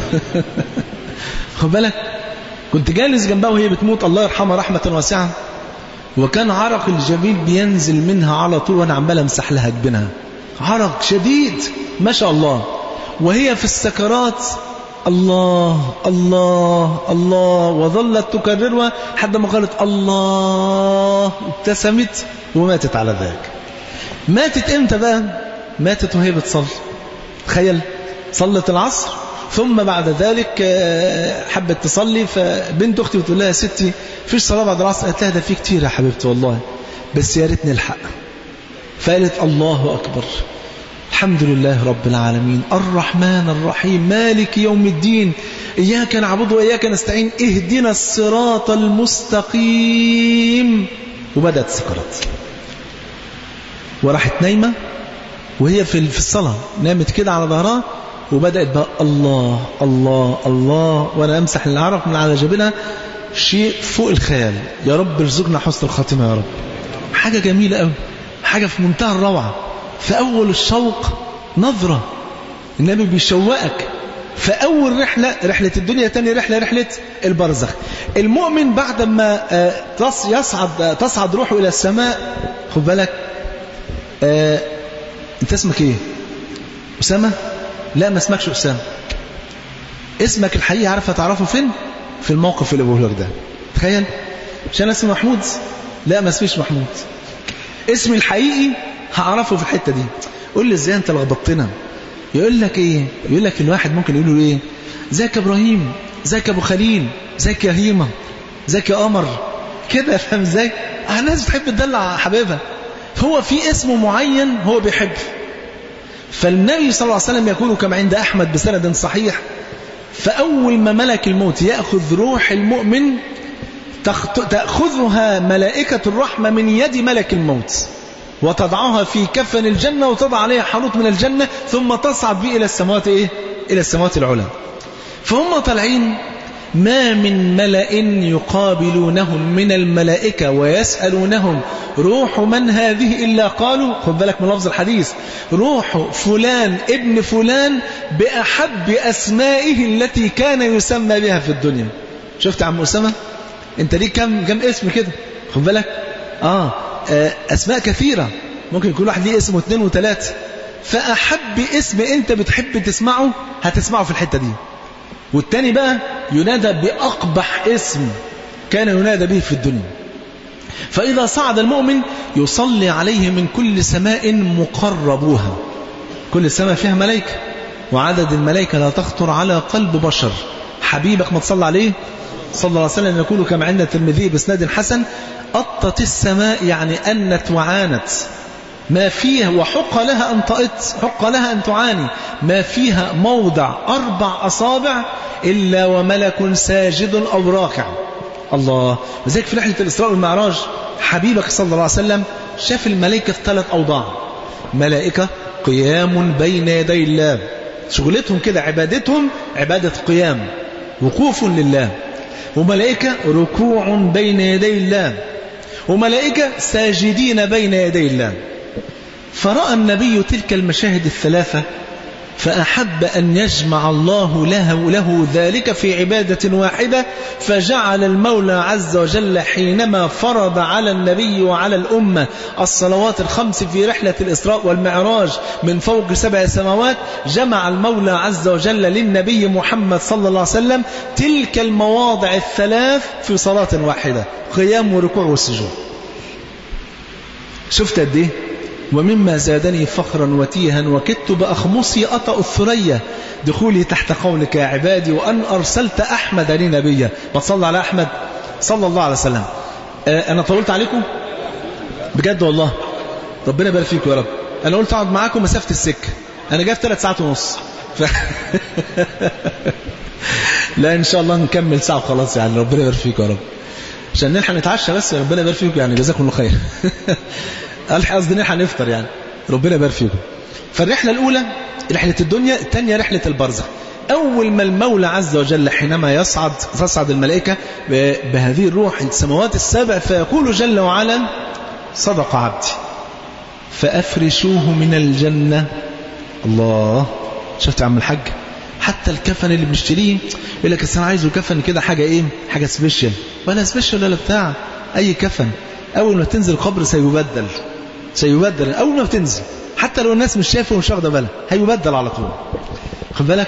خد بالك كنت جالس جنبها وهي بتموت الله يرحمها رحمة واسعة وكان عرق الجبين بينزل منها على طول وانا عمال امسح لها جبينها عرق شديد ما شاء الله وهي في السكرات الله الله الله وظلت تكررها حتى ما قالت الله ابتسمت وماتت على ذلك ماتت امتى بقى ماتت وهي بتصلي تخيل صلت العصر ثم بعد ذلك حبت تصلي فبنت اختي بتقول لها يا ستي فيش صلاه بعد العصر قالت لها ده في كتير يا حبيبتي والله بس يا ريت نلحق فقالت الله اكبر الحمد لله رب العالمين الرحمن الرحيم مالك يوم الدين إياك نعبد وإياك نستعين اهدنا الصراط المستقيم وبدأت السكرات وراحت نايمة وهي في الصلاة نامت كده على ظهرها وبدأت بقى الله الله الله وأنا أمسح العرق من على جبينها شيء فوق الخيال يا رب ارزقنا حسن الخاتمة يا رب حاجة جميلة قوي حاجة في منتهى الروعة في أول الشوق نظرة النبي بيشوقك في أول رحلة رحلة الدنيا تاني رحلة رحلة البرزخ المؤمن بعد ما يصعد تصعد روحه إلى السماء خد بالك آه انت اسمك ايه أسامة لا ما اسمكش أسامة اسمك الحقيقي عارف هتعرفه فين في الموقف اللي بقوله لك ده تخيل مش انا اسمي محمود لا ما اسميش محمود اسمي الحقيقي هعرفه في الحتة دي قول لي ازاي انت لخبطتنا يقول لك ايه يقول لك الواحد ممكن يقول له ايه ازيك يا ابراهيم ازيك يا ابو خليل ازيك يا هيمه ازيك يا قمر كده فاهم ازاي الناس بتحب تدلع حبيبها هو في اسم معين هو بيحب فالنبي صلى الله عليه وسلم يقول كما عند أحمد بسند صحيح فأول ما ملك الموت يأخذ روح المؤمن تأخذها ملائكة الرحمة من يد ملك الموت وتضعها في كفن الجنة وتضع عليها حنوط من الجنة ثم تصعد به إلى السماوات إيه؟ إلى السماوات العلى فهم طالعين ما من ملأ يقابلونهم من الملائكة ويسألونهم روح من هذه إلا قالوا خد بالك من لفظ الحديث روح فلان ابن فلان بأحب أسمائه التي كان يسمى بها في الدنيا شفت عم أسامة انت ليك كم, كم اسم كده خد بالك آه أسماء كثيرة ممكن يكون واحد ليه اسمه اثنين وثلاثة فأحب اسم انت بتحب تسمعه هتسمعه في الحتة دي والتاني بقى ينادى بأقبح اسم كان ينادى به في الدنيا فإذا صعد المؤمن يصلي عليه من كل سماء مقربوها كل سماء فيها ملائكة وعدد الملائكة لا تخطر على قلب بشر حبيبك ما تصلى عليه صلى الله عليه وسلم يقول كما عند الترمذي باسناد حسن أطت السماء يعني أنت وعانت ما فيها وحق لها أن تأت حق لها أن تعاني ما فيها موضع أربع أصابع إلا وملك ساجد أو راكع الله وذلك في رحلة الإسراء والمعراج حبيبك صلى الله عليه وسلم شاف الملائكة في ثلاث أوضاع ملائكة قيام بين يدي الله شغلتهم كده عبادتهم عبادة قيام وقوف لله وملائكة ركوع بين يدي الله وملائكة ساجدين بين يدي الله فرأى النبي تلك المشاهد الثلاثة فأحب أن يجمع الله له, له ذلك في عبادة واحدة فجعل المولى عز وجل حينما فرض على النبي وعلى الأمة الصلوات الخمس في رحلة الإسراء والمعراج من فوق سبع سماوات جمع المولى عز وجل للنبي محمد صلى الله عليه وسلم تلك المواضع الثلاث في صلاة واحدة قيام وركوع والسجود شفت قد ايه ومما زادني فخرا وتيها وكدت بأخمصي أطأ الثريا دخولي تحت قولك يا عبادي وأن أرسلت أحمد لي نبيا بتصلى على أحمد صلى الله عليه وسلم أه أنا طولت عليكم بجد والله ربنا يبارك فيكم يا رب أنا قلت أقعد معاكم مسافة السكة أنا جاي في ثلاث ساعات ونص ف... لا إن شاء الله نكمل ساعة وخلاص يعني ربنا يبارك فيكم يا رب عشان نلحق نتعشى بس ربنا يبارك فيكم يعني جزاكم الله خير الحق قصدي نلحق نفطر يعني ربنا يبارك فيكم فالرحلة الأولى رحلة الدنيا الثانية رحلة البرزخ أول ما المولى عز وجل حينما يصعد تصعد الملائكة بهذه الروح السماوات السبع فيقول جل وعلا صدق عبدي فأفرشوه من الجنة الله شفت يا عم الحاج حتى الكفن اللي بنشتريه يقول لك انا عايزه كفن كده حاجة ايه حاجة سبيشال ولا سبيشال ولا بتاع اي كفن اول ما تنزل القبر سيبدل سيبدل اول ما بتنزل حتى لو الناس مش شايفه ومش واخده بالها هيبدل على طول خد بالك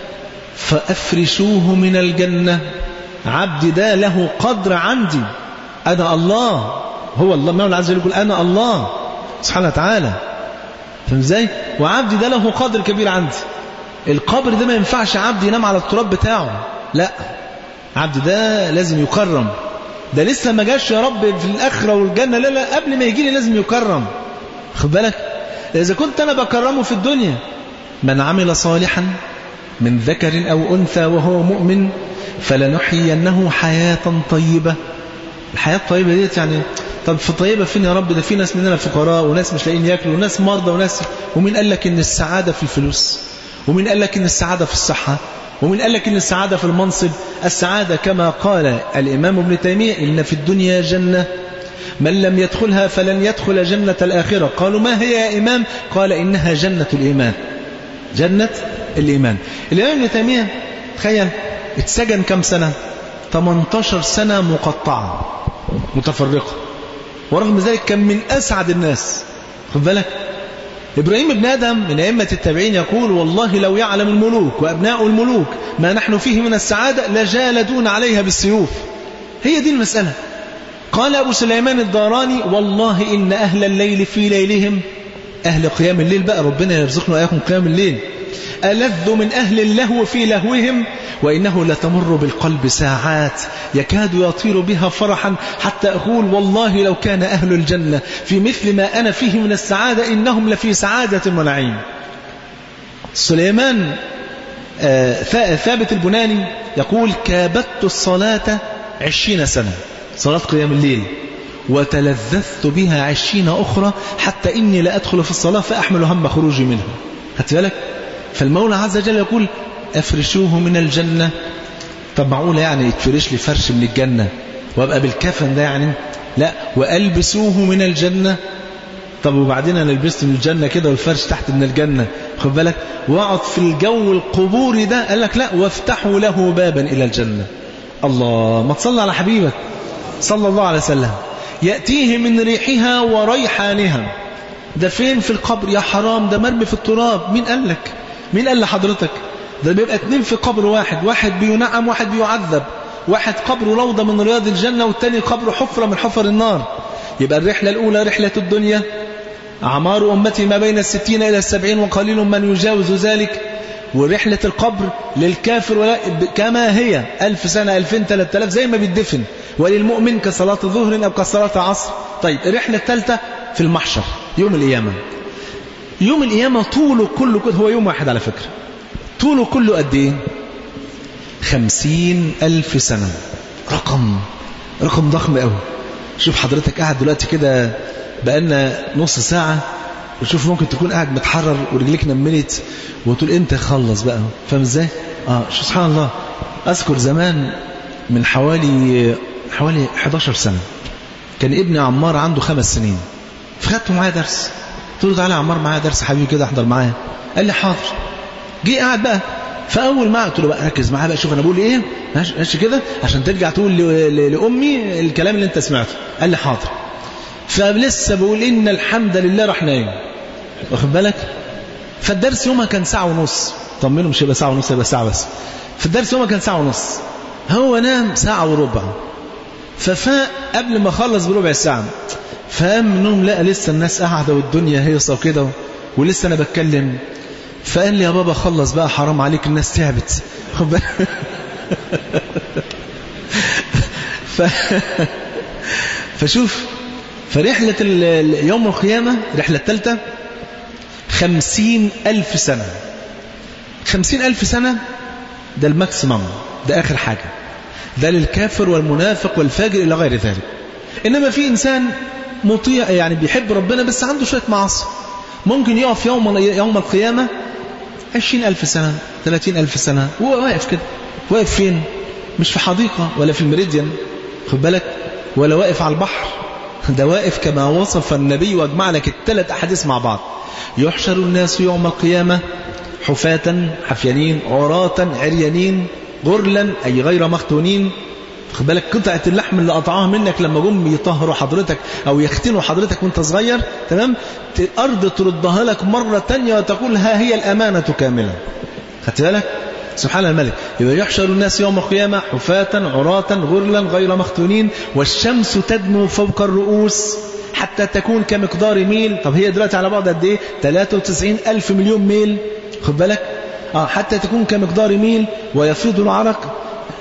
فافرشوه من الجنة عبدي ده له قدر عندي انا الله هو الله المولى عز وجل يقول انا الله سبحانه وتعالى فاهم ازاي وعبدي ده له قدر كبير عندي القبر ده ما ينفعش عبد ينام على التراب بتاعه لا عبد ده لازم يكرم ده لسه ما جاش يا رب في الآخرة والجنة لا لا قبل ما يجي لي لازم يكرم خد بالك إذا كنت أنا بكرمه في الدنيا من عمل صالحا من ذكر أو أنثى وهو مؤمن فلنحيينه حياة طيبة الحياة الطيبة ديت يعني طب في طيبة فين يا رب ده في ناس مننا فقراء وناس مش لاقيين ياكلوا وناس مرضى وناس ومين قال لك ان السعادة في الفلوس ومين قال لك ان السعادة في الصحة ومن قال لك ان السعادة في المنصب السعادة كما قال الإمام ابن تيمية إن في الدنيا جنة من لم يدخلها فلن يدخل جنة الآخرة قالوا ما هي يا إمام قال إنها جنة الإيمان جنة الإيمان الإمام ابن تيمية تخيل اتسجن كم سنة 18 سنة مقطعة متفرقة ورغم ذلك كان من أسعد الناس خد بالك إبراهيم بن آدم من أئمة التابعين يقول والله لو يعلم الملوك وأبناء الملوك ما نحن فيه من السعادة لجالدون عليها بالسيوف هي دي المسألة قال أبو سليمان الداراني والله إن أهل الليل في ليلهم أهل قيام الليل بقى ربنا يرزقنا وإياكم قيام الليل ألذ من أهل اللهو في لهوهم وإنه لتمر بالقلب ساعات يكاد يطير بها فرحا حتى أقول والله لو كان أهل الجنة في مثل ما أنا فيه من السعادة إنهم لفي سعادة ونعيم سليمان ثابت البناني يقول كابدت الصلاة عشرين سنة صلاة قيام الليل وتلذذت بها عشرين أخرى حتى إني لا أدخل في الصلاة فأحمل هم خروجي منها خدت بالك فالمولى عز وجل يقول أفرشوه من الجنة طب معقولة يعني يتفرش لي فرش من الجنة وابقى بالكفن ده يعني لا وألبسوه من الجنة طب وبعدين أنا لبست من الجنة كده والفرش تحت من الجنة خد بالك واقعد في الجو القبوري ده قال لك لا وافتحوا له بابا إلى الجنة الله ما تصلى على حبيبك صلى الله عليه وسلم يأتيه من ريحها وريحانها ده فين في القبر يا حرام ده مرمي في التراب مين قال لك مين قال لحضرتك ده بيبقى اتنين في قبر واحد واحد بينعم واحد بيعذب واحد قبره روضة من رياض الجنة والتاني قبره حفرة من حفر النار يبقى الرحلة الأولى رحلة الدنيا أعمار أمتي ما بين الستين إلى السبعين وقليل من يجاوز ذلك ورحلة القبر للكافر ولا كما هي ألف سنة ألفين ثلاثة آلاف زي ما بيدفن وللمؤمن كصلاة ظهر أو كصلاة عصر طيب الرحلة الثالثة في المحشر يوم القيامة يوم القيامة طوله كله كله هو يوم واحد على فكرة طوله كله قد ايه خمسين ألف سنة رقم رقم ضخم قوي شوف حضرتك قاعد دلوقتي كده بقالنا نص ساعة وشوف ممكن تكون قاعد متحرر ورجليك نملت وتقول امتى خلص بقى فاهم ازاي اه شو سبحان الله اذكر زمان من حوالي حوالي 11 سنة كان ابني عمار عنده خمس سنين فخدته معايا درس قلت له تعالى يا عمار معايا درس حبيبي كده احضر معايا قال لي حاضر جه قاعد بقى فاول ما قلت له بقى ركز معايا بقى شوف انا بقول ايه ماشي كده عشان ترجع تقول لامي الكلام اللي انت سمعته قال لي حاضر فلسه بقول ان الحمد لله راح نايم واخد بالك فالدرس يومها كان ساعه ونص طمنه مش هيبقى ساعه ونص هيبقى ساعه بس فالدرس يومها كان ساعه ونص هو نام ساعه وربع ففاق قبل ما خلص بربع ساعه فقام من النوم لقى لسه الناس قاعده والدنيا هيصه وكده ولسه انا بتكلم فقال لي يا بابا خلص بقى حرام عليك الناس تعبت ف... فشوف فرحلة يوم القيامة رحلة الثالثة خمسين ألف سنة خمسين ألف سنة ده الماكسيمم ده آخر حاجة ده للكافر والمنافق والفاجر إلى غير ذلك إنما في إنسان مطيع يعني بيحب ربنا بس عنده شوية معاصي ممكن يقف يوم يوم القيامة عشرين ألف سنة ثلاثين ألف سنة هو واقف كده واقف فين مش في حديقة ولا في المريديان خد بالك ولا واقف على البحر ده واقف كما وصف النبي واجمع لك الثلاث أحاديث مع بعض يحشر الناس يوم القيامة حفاة حفيانين عراة عريانين غرلا أي غير مختونين خد بالك قطعة اللحم اللي قطعوها منك لما جم يطهروا حضرتك أو يختنوا حضرتك وانت صغير تمام الأرض تردها لك مرة تانية وتقول ها هي الأمانة كاملة خدت بالك سبحان الملك إذا يحشر الناس يوم القيامة حفاة عراة غرلا غير مختونين والشمس تدنو فوق الرؤوس حتى تكون كمقدار ميل طب هي دلوقتي على بعد قد ايه 93 ألف مليون ميل خد بالك آه حتى تكون كمقدار ميل ويفيض العرق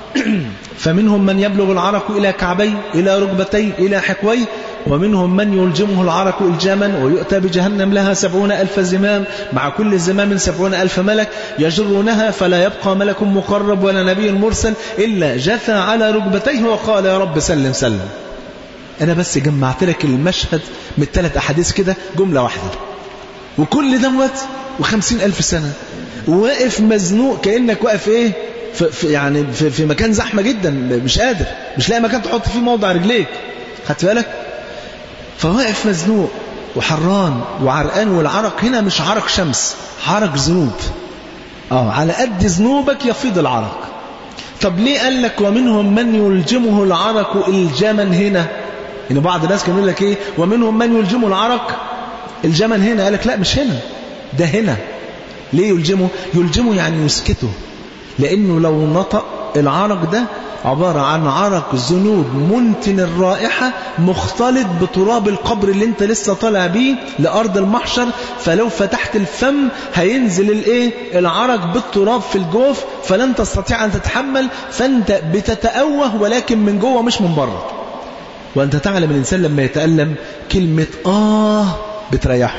فمنهم من يبلغ العرق إلى كعبي إلى ركبتي إلى حقوي ومنهم من يلجمه العرق إلجاما ويؤتى بجهنم لها سبعون ألف زمام مع كل زمام سبعون ألف ملك يجرونها فلا يبقى ملك مقرب ولا نبي مرسل إلا جثى على ركبتيه وقال يا رب سلم سلم أنا بس جمعت لك المشهد من الثلاث أحاديث كده جملة واحدة وكل دوت وخمسين ألف سنة واقف مزنوق كأنك واقف إيه في في يعني في, في مكان زحمة جدا مش قادر مش لاقي مكان تحط فيه موضع رجليك خدت بالك فواقف مزنوق وحران وعرقان والعرق هنا مش عرق شمس عرق ذنوب اه على قد ذنوبك يفيض العرق طب ليه قال لك ومنهم من يلجمه العرق الجما هنا ان بعض الناس كانوا يقول لك ايه ومنهم من يلجمه العرق الجما هنا قال لك لا مش هنا ده هنا ليه يلجمه يلجمه يعني يسكته لانه لو نطق العرق ده عبارة عن عرق ذنوب منتن الرائحة مختلط بتراب القبر اللي انت لسه طالع بيه لأرض المحشر فلو فتحت الفم هينزل الايه العرق بالتراب في الجوف فلن تستطيع أن تتحمل فانت بتتأوه ولكن من جوه مش من بره وأنت تعلم الإنسان لما يتألم كلمة آه بتريحه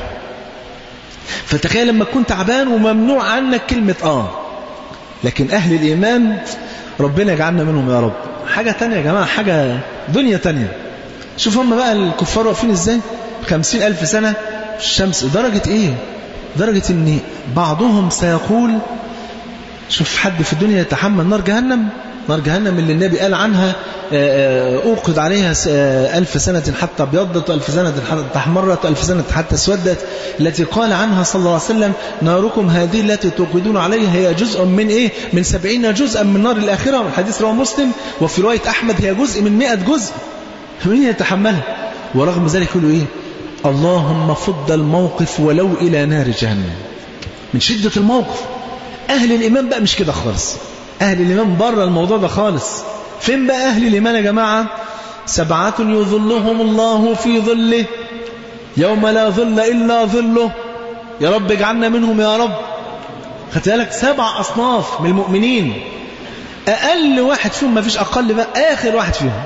فتخيل لما تكون تعبان وممنوع عنك كلمة آه لكن أهل الإيمان ربنا يجعلنا منهم يا رب حاجة تانية يا جماعة حاجة دنيا تانية شوف هم بقى الكفار واقفين ازاي خمسين ألف سنة في الشمس درجة ايه درجة ان بعضهم سيقول شوف حد في الدنيا يتحمل نار جهنم نار جهنم اللي النبي قال عنها أوقد عليها ألف سنة حتى ابيضت وألف سنة حتى احمرت وألف سنة حتى اسودت التي قال عنها صلى الله عليه وسلم ناركم هذه التي توقدون عليها هي جزء من إيه من سبعين جزءا من نار الآخرة والحديث رواه مسلم وفي رواية أحمد هي جزء من مئة جزء مين يتحملها ورغم ذلك يقولوا إيه اللهم فض الموقف ولو إلى نار جهنم من شدة الموقف أهل الإيمان بقى مش كده خالص أهل الإيمان بره الموضوع ده خالص فين بقى أهل الإيمان يا جماعة سبعة يظلهم الله في ظله يوم لا ظل إلا ظله يا رب اجعلنا منهم يا رب خدت بالك سبع أصناف من المؤمنين أقل واحد فيهم ما فيش أقل بقى آخر واحد فيهم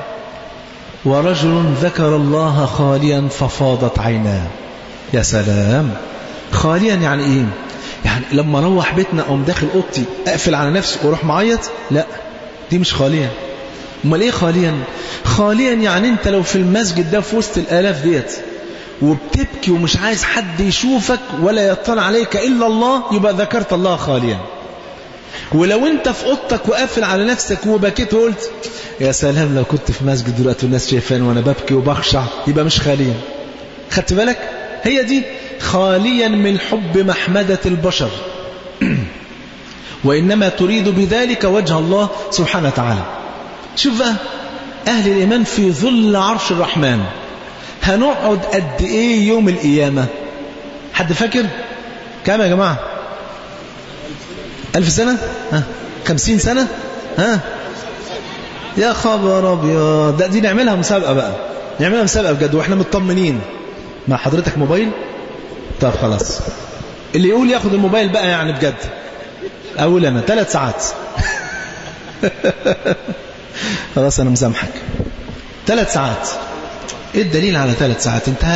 ورجل ذكر الله خاليا ففاضت عيناه يا سلام خاليا يعني ايه يعني لما اروح بيتنا اقوم داخل اوضتي اقفل على نفسي واروح معيط لا دي مش خاليا امال ايه خاليا خاليا يعني انت لو في المسجد ده في وسط الالاف ديت وبتبكي ومش عايز حد يشوفك ولا يطلع عليك الا الله يبقى ذكرت الله خاليا ولو انت في اوضتك وقافل على نفسك وبكيت وقلت يا سلام لو كنت في مسجد دلوقتي والناس شايفاني وانا ببكي وبخشع يبقى مش خاليا خدت بالك هي دي خاليا من حب محمدة البشر وإنما تريد بذلك وجه الله سبحانه وتعالى شوف بقى أهل الإيمان في ظل عرش الرحمن هنقعد قد إيه يوم القيامة حد فاكر كام يا جماعة ألف سنة ها خمسين سنة ها يا خبر أبيض ده دي نعملها مسابقة بقى نعملها مسابقة بجد واحنا مطمنين مع حضرتك موبايل طب خلاص اللي يقول ياخد الموبايل بقى يعني بجد أقول أنا ثلاث ساعات خلاص أنا مسامحك ثلاث ساعات إيه الدليل على ثلاث ساعات أنت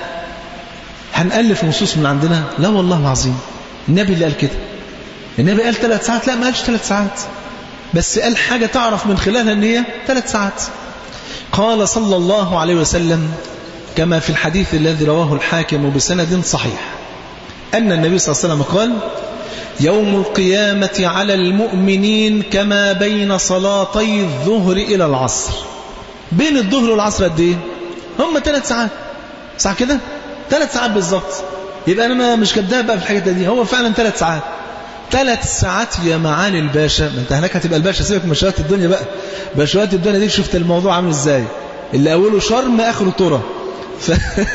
هنألف نصوص من عندنا لا والله العظيم النبي اللي قال كده النبي قال ثلاث ساعات لا ما قالش ثلاث ساعات بس قال حاجة تعرف من خلالها أن هي ثلاث ساعات قال صلى الله عليه وسلم كما في الحديث الذي رواه الحاكم بسند صحيح أن النبي صلى الله عليه وسلم قال يوم القيامة على المؤمنين كما بين صلاتي الظهر إلى العصر بين الظهر والعصر قد ايه هم ثلاث ساعات صح كده ثلاث ساعات بالظبط يبقى أنا ما مش كداب بقى في الحاجة دي هو فعلا ثلاث ساعات ثلاث ساعات يا معالي الباشا ما انت هناك هتبقى الباشا سيبك من شوات الدنيا بقى باشوات الدنيا دي شفت الموضوع عامل ازاي اللي اوله شرم اخره ترى ف...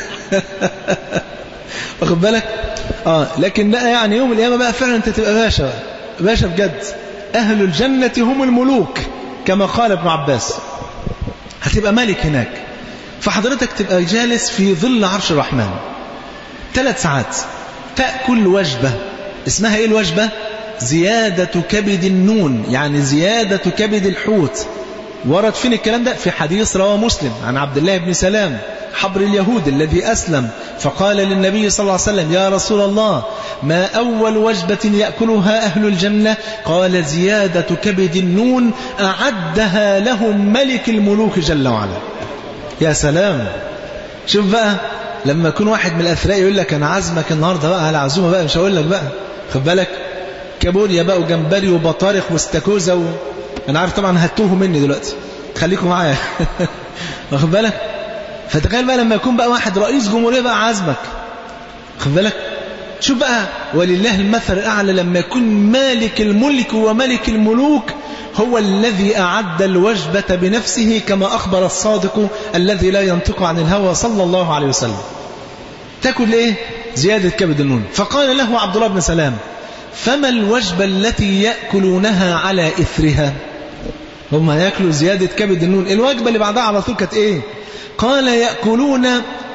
واخد بالك اه لكن بقى يعني يوم القيامه بقى فعلا انت تبقى باشا بقى. باشا بجد اهل الجنه هم الملوك كما قال ابن عباس هتبقى ملك هناك فحضرتك تبقى جالس في ظل عرش الرحمن ثلاث ساعات تاكل وجبه اسمها ايه الوجبه زياده كبد النون يعني زياده كبد الحوت ورد فين الكلام ده في حديث رواه مسلم عن عبد الله بن سلام حبر اليهود الذي أسلم فقال للنبي صلى الله عليه وسلم يا رسول الله ما أول وجبة يأكلها أهل الجنة قال زيادة كبد النون أعدها لهم ملك الملوك جل وعلا يا سلام شوف بقى لما يكون واحد من الأثراء يقول لك أنا عزمك النهاردة بقى على عزومة بقى مش هقول لك بقى خد بالك كابوريا بقى وجمبري وبطارخ واستاكوزا و... أنا عارف طبعا هتوه مني دلوقتي خليكم معايا واخد بالك فتخيل بقى لما يكون بقى واحد رئيس جمهورية بقى عازمك خد بالك شوف بقى ولله المثل الأعلى لما يكون مالك الملك وملك الملوك هو الذي أعد الوجبة بنفسه كما أخبر الصادق الذي لا ينطق عن الهوى صلى الله عليه وسلم تاكل إيه زيادة كبد النون فقال له عبد الله بن سلام فما الوجبة التي يأكلونها على إثرها هم هياكلوا زيادة كبد النون الوجبة اللي بعدها على طول كانت ايه قال يأكلون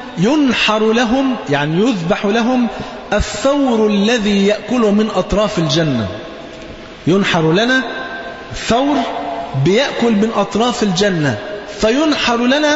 ينحر لهم يعني يذبح لهم الثور الذي يأكل من أطراف الجنة ينحر لنا ثور بيأكل من أطراف الجنة فينحر لنا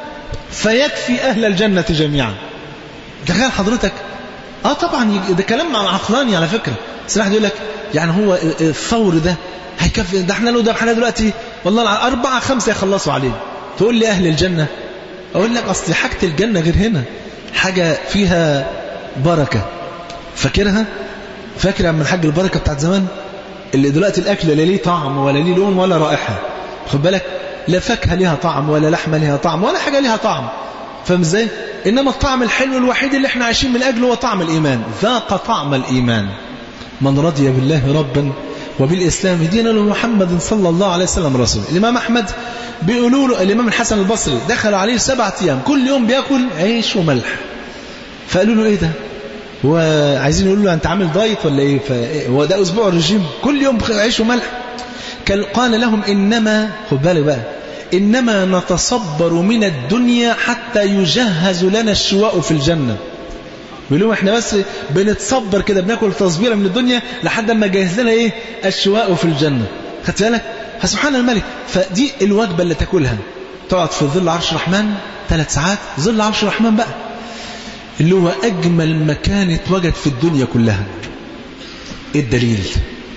فيكفي أهل الجنة جميعا تخيل حضرتك اه طبعا ده كلام عقلاني على فكرة سلاح يقول لك يعني هو الثور ده هيكفي ده احنا لو ذبحنا دلوقتي والله أربعة خمسة يخلصوا عليه تقول لي أهل الجنة أقول لك أصل حاجة الجنة غير هنا حاجة فيها بركة فاكرها فاكر من الحاج البركة بتاعت زمان اللي دلوقتي الأكل لا ليه طعم ولا ليه لون ولا رائحة خد بالك لا فاكهة ليها طعم ولا لحمة ليها طعم ولا حاجة ليها طعم فاهم ازاي إنما الطعم الحلو الوحيد اللي احنا عايشين من أجله هو طعم الإيمان ذاق طعم الإيمان من رضي بالله ربا وبالإسلام دينا لمحمد صلى الله عليه وسلم رسول الإمام أحمد بيقولوا له الإمام الحسن البصري دخل عليه سبعة أيام كل يوم بياكل عيش وملح فقالوا له إيه ده هو عايزين يقولوا له أنت عامل دايت ولا إيه هو ده أسبوع الرجيم كل يوم عيش وملح قال لهم إنما خد بالك بقى إنما نتصبر من الدنيا حتى يجهز لنا الشواء في الجنة بيقول لهم احنا بس بنتصبر كده بناكل تصبيره من الدنيا لحد ما جهز لنا ايه الشواء في الجنه خدت بالك فسبحان الملك فدي الوجبه اللي تاكلها تقعد في ظل عرش الرحمن ثلاث ساعات ظل عرش الرحمن بقى اللي هو اجمل مكان اتوجد في الدنيا كلها ايه الدليل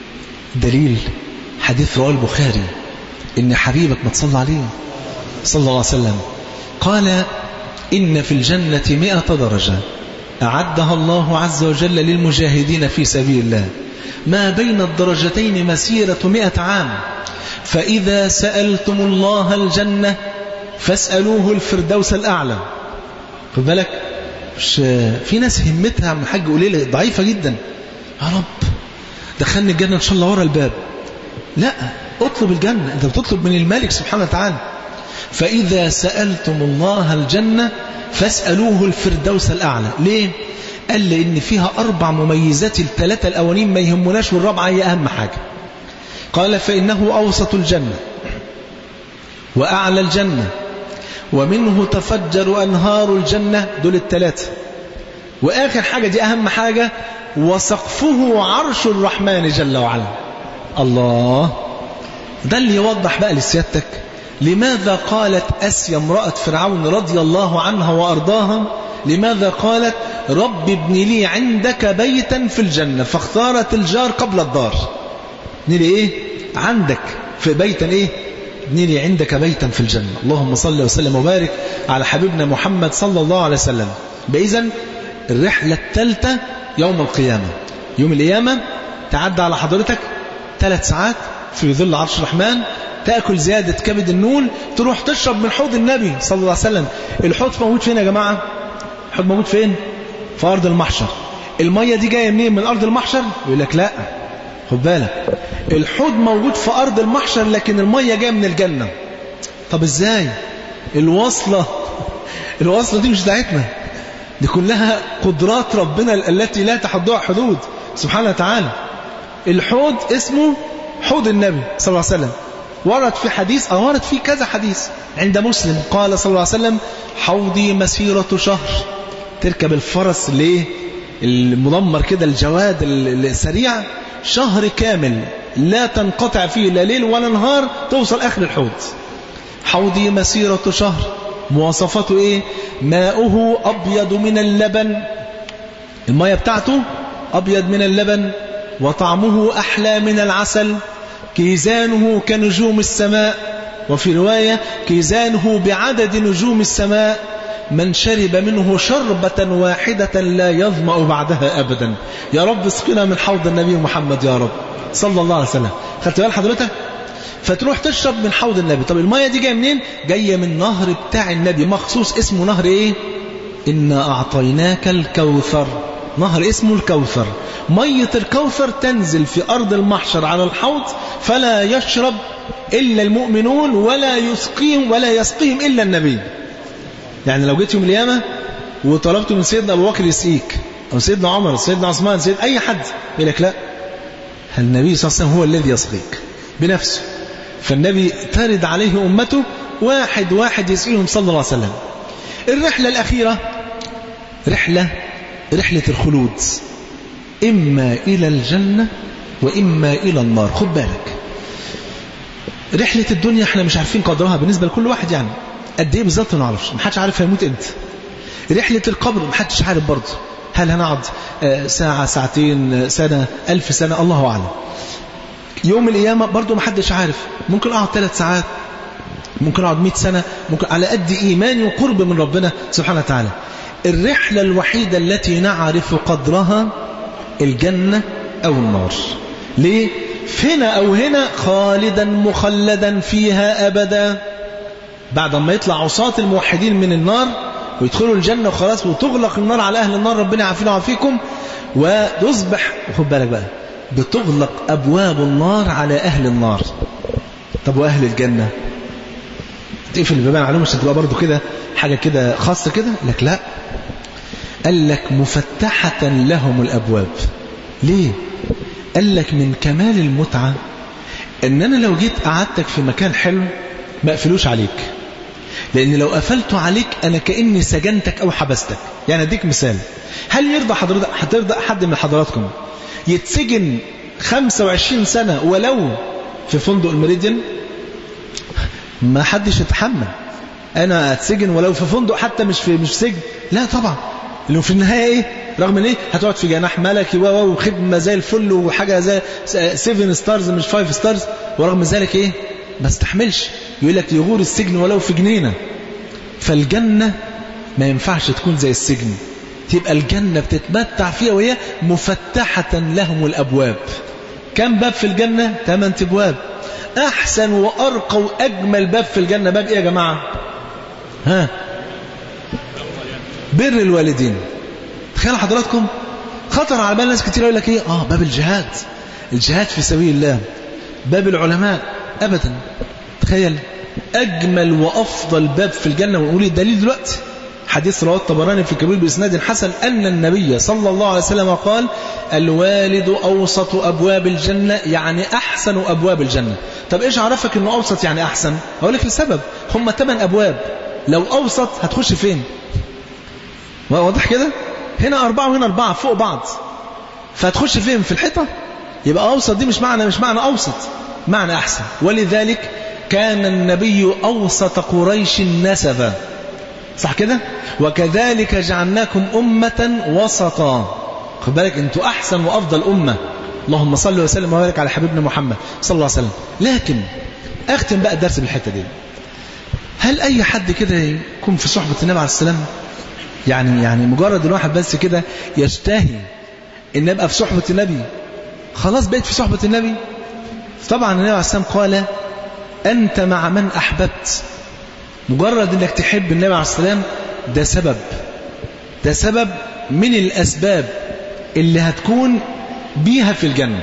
دليل حديث رواه البخاري ان حبيبك ما تصلى عليه صلى الله عليه وسلم قال ان في الجنه مئة درجه أعدها الله عز وجل للمجاهدين في سبيل الله ما بين الدرجتين مسيرة مئة عام فإذا سألتم الله الجنة فاسألوه الفردوس الأعلى خد بالك مش في ناس همتها من حاج قليلة ضعيفة جدا يا رب دخلني الجنة إن شاء الله ورا الباب لا اطلب الجنة أنت بتطلب من الملك سبحانه وتعالى فإذا سألتم الله الجنة فاسألوه الفردوس الأعلى ليه؟ قال لأن فيها أربع مميزات الثلاثة الأولين ما يهمناش والرابعة هي أهم حاجة قال فإنه أوسط الجنة وأعلى الجنة ومنه تفجر أنهار الجنة دول الثلاثة وآخر حاجة دي أهم حاجة وسقفه عرش الرحمن جل وعلا الله ده اللي يوضح بقى لسيادتك لماذا قالت أسيا امرأة فرعون رضي الله عنها وأرضاها لماذا قالت رب ابن لي عندك بيتا في الجنة فاختارت الجار قبل الدار ابن لي ايه عندك في بيتا ايه ابن لي عندك بيتا في الجنة اللهم صل وسلم وبارك على حبيبنا محمد صلى الله عليه وسلم بإذن الرحلة الثالثة يوم القيامة يوم القيامة تعدى على حضرتك ثلاث ساعات في ظل عرش الرحمن تأكل زيادة كبد النون تروح تشرب من حوض النبي صلى الله عليه وسلم الحوض موجود فين يا جماعة الحوض موجود فين في أرض المحشر المية دي جاية منين من أرض المحشر يقول لك لا خد بالك الحوض موجود في أرض المحشر لكن المية جاية من الجنة طب ازاي الوصلة الوصلة دي مش بتاعتنا دي كلها قدرات ربنا التي لا تحدها حدود سبحانه وتعالى الحوض اسمه حوض النبي صلى الله عليه وسلم ورد في حديث أو ورد في كذا حديث عند مسلم قال صلى الله عليه وسلم حوضي مسيرة شهر تركب الفرس ليه المدمر كده الجواد السريع شهر كامل لا تنقطع فيه لا ليل ولا نهار توصل آخر الحوض حوضي مسيرة شهر مواصفاته ايه ماؤه أبيض من اللبن المية بتاعته أبيض من اللبن وطعمه أحلى من العسل كيزانه كنجوم السماء وفي رواية كيزانه بعدد نجوم السماء من شرب منه شربة واحدة لا يظمأ بعدها أبدا يا رب اسقنا من حوض النبي محمد يا رب صلى الله عليه وسلم خدت بال حضرتك فتروح تشرب من حوض النبي طب المية دي جاية منين جاية من نهر بتاع النبي مخصوص اسمه نهر ايه إنا أعطيناك الكوثر نهر اسمه الكوثر مية الكوثر تنزل في أرض المحشر على الحوض فلا يشرب إلا المؤمنون ولا يسقيهم ولا يسقيهم إلا النبي يعني لو جيت يوم القيامة وطلبت من سيدنا أبو بكر يسقيك أو سيدنا عمر سيدنا عثمان سيد أي حد يقول لك لا النبي صلى الله عليه وسلم هو الذي يسقيك بنفسه فالنبي ترد عليه أمته واحد واحد يسألهم صلى الله عليه وسلم الرحلة الأخيرة رحلة رحلة الخلود إما إلى الجنة وإما إلى النار خد بالك رحلة الدنيا احنا مش عارفين قدرها بالنسبة لكل واحد يعني قد ايه بالظبط ما نعرفش محدش عارف هيموت امتى رحلة القبر محدش عارف برضه هل هنقعد ساعة ساعتين سنة ألف سنة الله أعلم يوم القيامة برضه محدش عارف ممكن أقعد ثلاث ساعات ممكن أقعد مئة سنة ممكن على قد إيماني وقرب من ربنا سبحانه وتعالى الرحلة الوحيدة التي نعرف قدرها الجنة أو النار ليه؟ هنا أو هنا خالدا مخلدا فيها أبدا بعد ما يطلع عصاة الموحدين من النار ويدخلوا الجنة وخلاص وتغلق النار على أهل النار ربنا يعافينا ويعافيكم وتصبح خد بالك بقى بتغلق أبواب النار على أهل النار طب وأهل الجنة تقفل البيبان عليهم عشان تبقى برضه كده حاجة كده خاصة كده لك لا قال لك مفتحة لهم الأبواب ليه قال لك من كمال المتعة ان انا لو جيت قعدتك في مكان حلو ما اقفلوش عليك لان لو قفلته عليك انا كاني سجنتك او حبستك يعني اديك مثال هل يرضى حضرتك هترضى حد من حضراتكم يتسجن 25 سنة ولو في فندق المريديان ما حدش يتحمل انا اتسجن ولو في فندق حتى مش في مش في سجن لا طبعا لانه في النهايه ايه رغم ان ايه هتقعد في جناح ملكي و وخدمه زي الفل وحاجه زي 7 ستارز مش 5 ستارز ورغم ذلك ايه ما استحملش يقول لك يغور السجن ولو في جنينه فالجنه ما ينفعش تكون زي السجن تبقى الجنه بتتمتع فيها وهي مفتحه لهم الابواب كم باب في الجنه 8 ابواب احسن وارقى واجمل باب في الجنه باب ايه يا جماعه ها بر الوالدين تخيلوا حضراتكم خطر على بال ناس كتير يقول لك ايه اه باب الجهاد الجهاد في سبيل الله باب العلماء ابدا تخيل اجمل وافضل باب في الجنه ونقول الدليل دلوقتي حديث رواه الطبراني في الكبير باسناد حسن ان النبي صلى الله عليه وسلم قال الوالد اوسط ابواب الجنه يعني احسن ابواب الجنه طب ايش عرفك انه اوسط يعني احسن اقول لك لسبب هم ثمان ابواب لو اوسط هتخش فين واضح كده هنا أربعة وهنا أربعة فوق بعض فتخش فين في الحيطة يبقى أوسط دي مش معنى مش معنى أوسط معنى أحسن ولذلك كان النبي أوسط قريش نسبا صح كده وكذلك جعلناكم أمة وسطا خد بالك أنتوا أحسن وأفضل أمة اللهم صل وسلم وبارك على حبيبنا محمد صلى الله عليه وسلم لكن أختم بقى الدرس بالحتة دي هل أي حد كده يكون في صحبة النبي عليه السلام يعني يعني مجرد الواحد بس كده يشتهي ان ابقى في صحبة النبي خلاص بقيت في صحبة النبي طبعا النبي عليه السلام قال انت مع من احببت مجرد انك تحب النبي عليه السلام ده سبب ده سبب من الاسباب اللي هتكون بيها في الجنة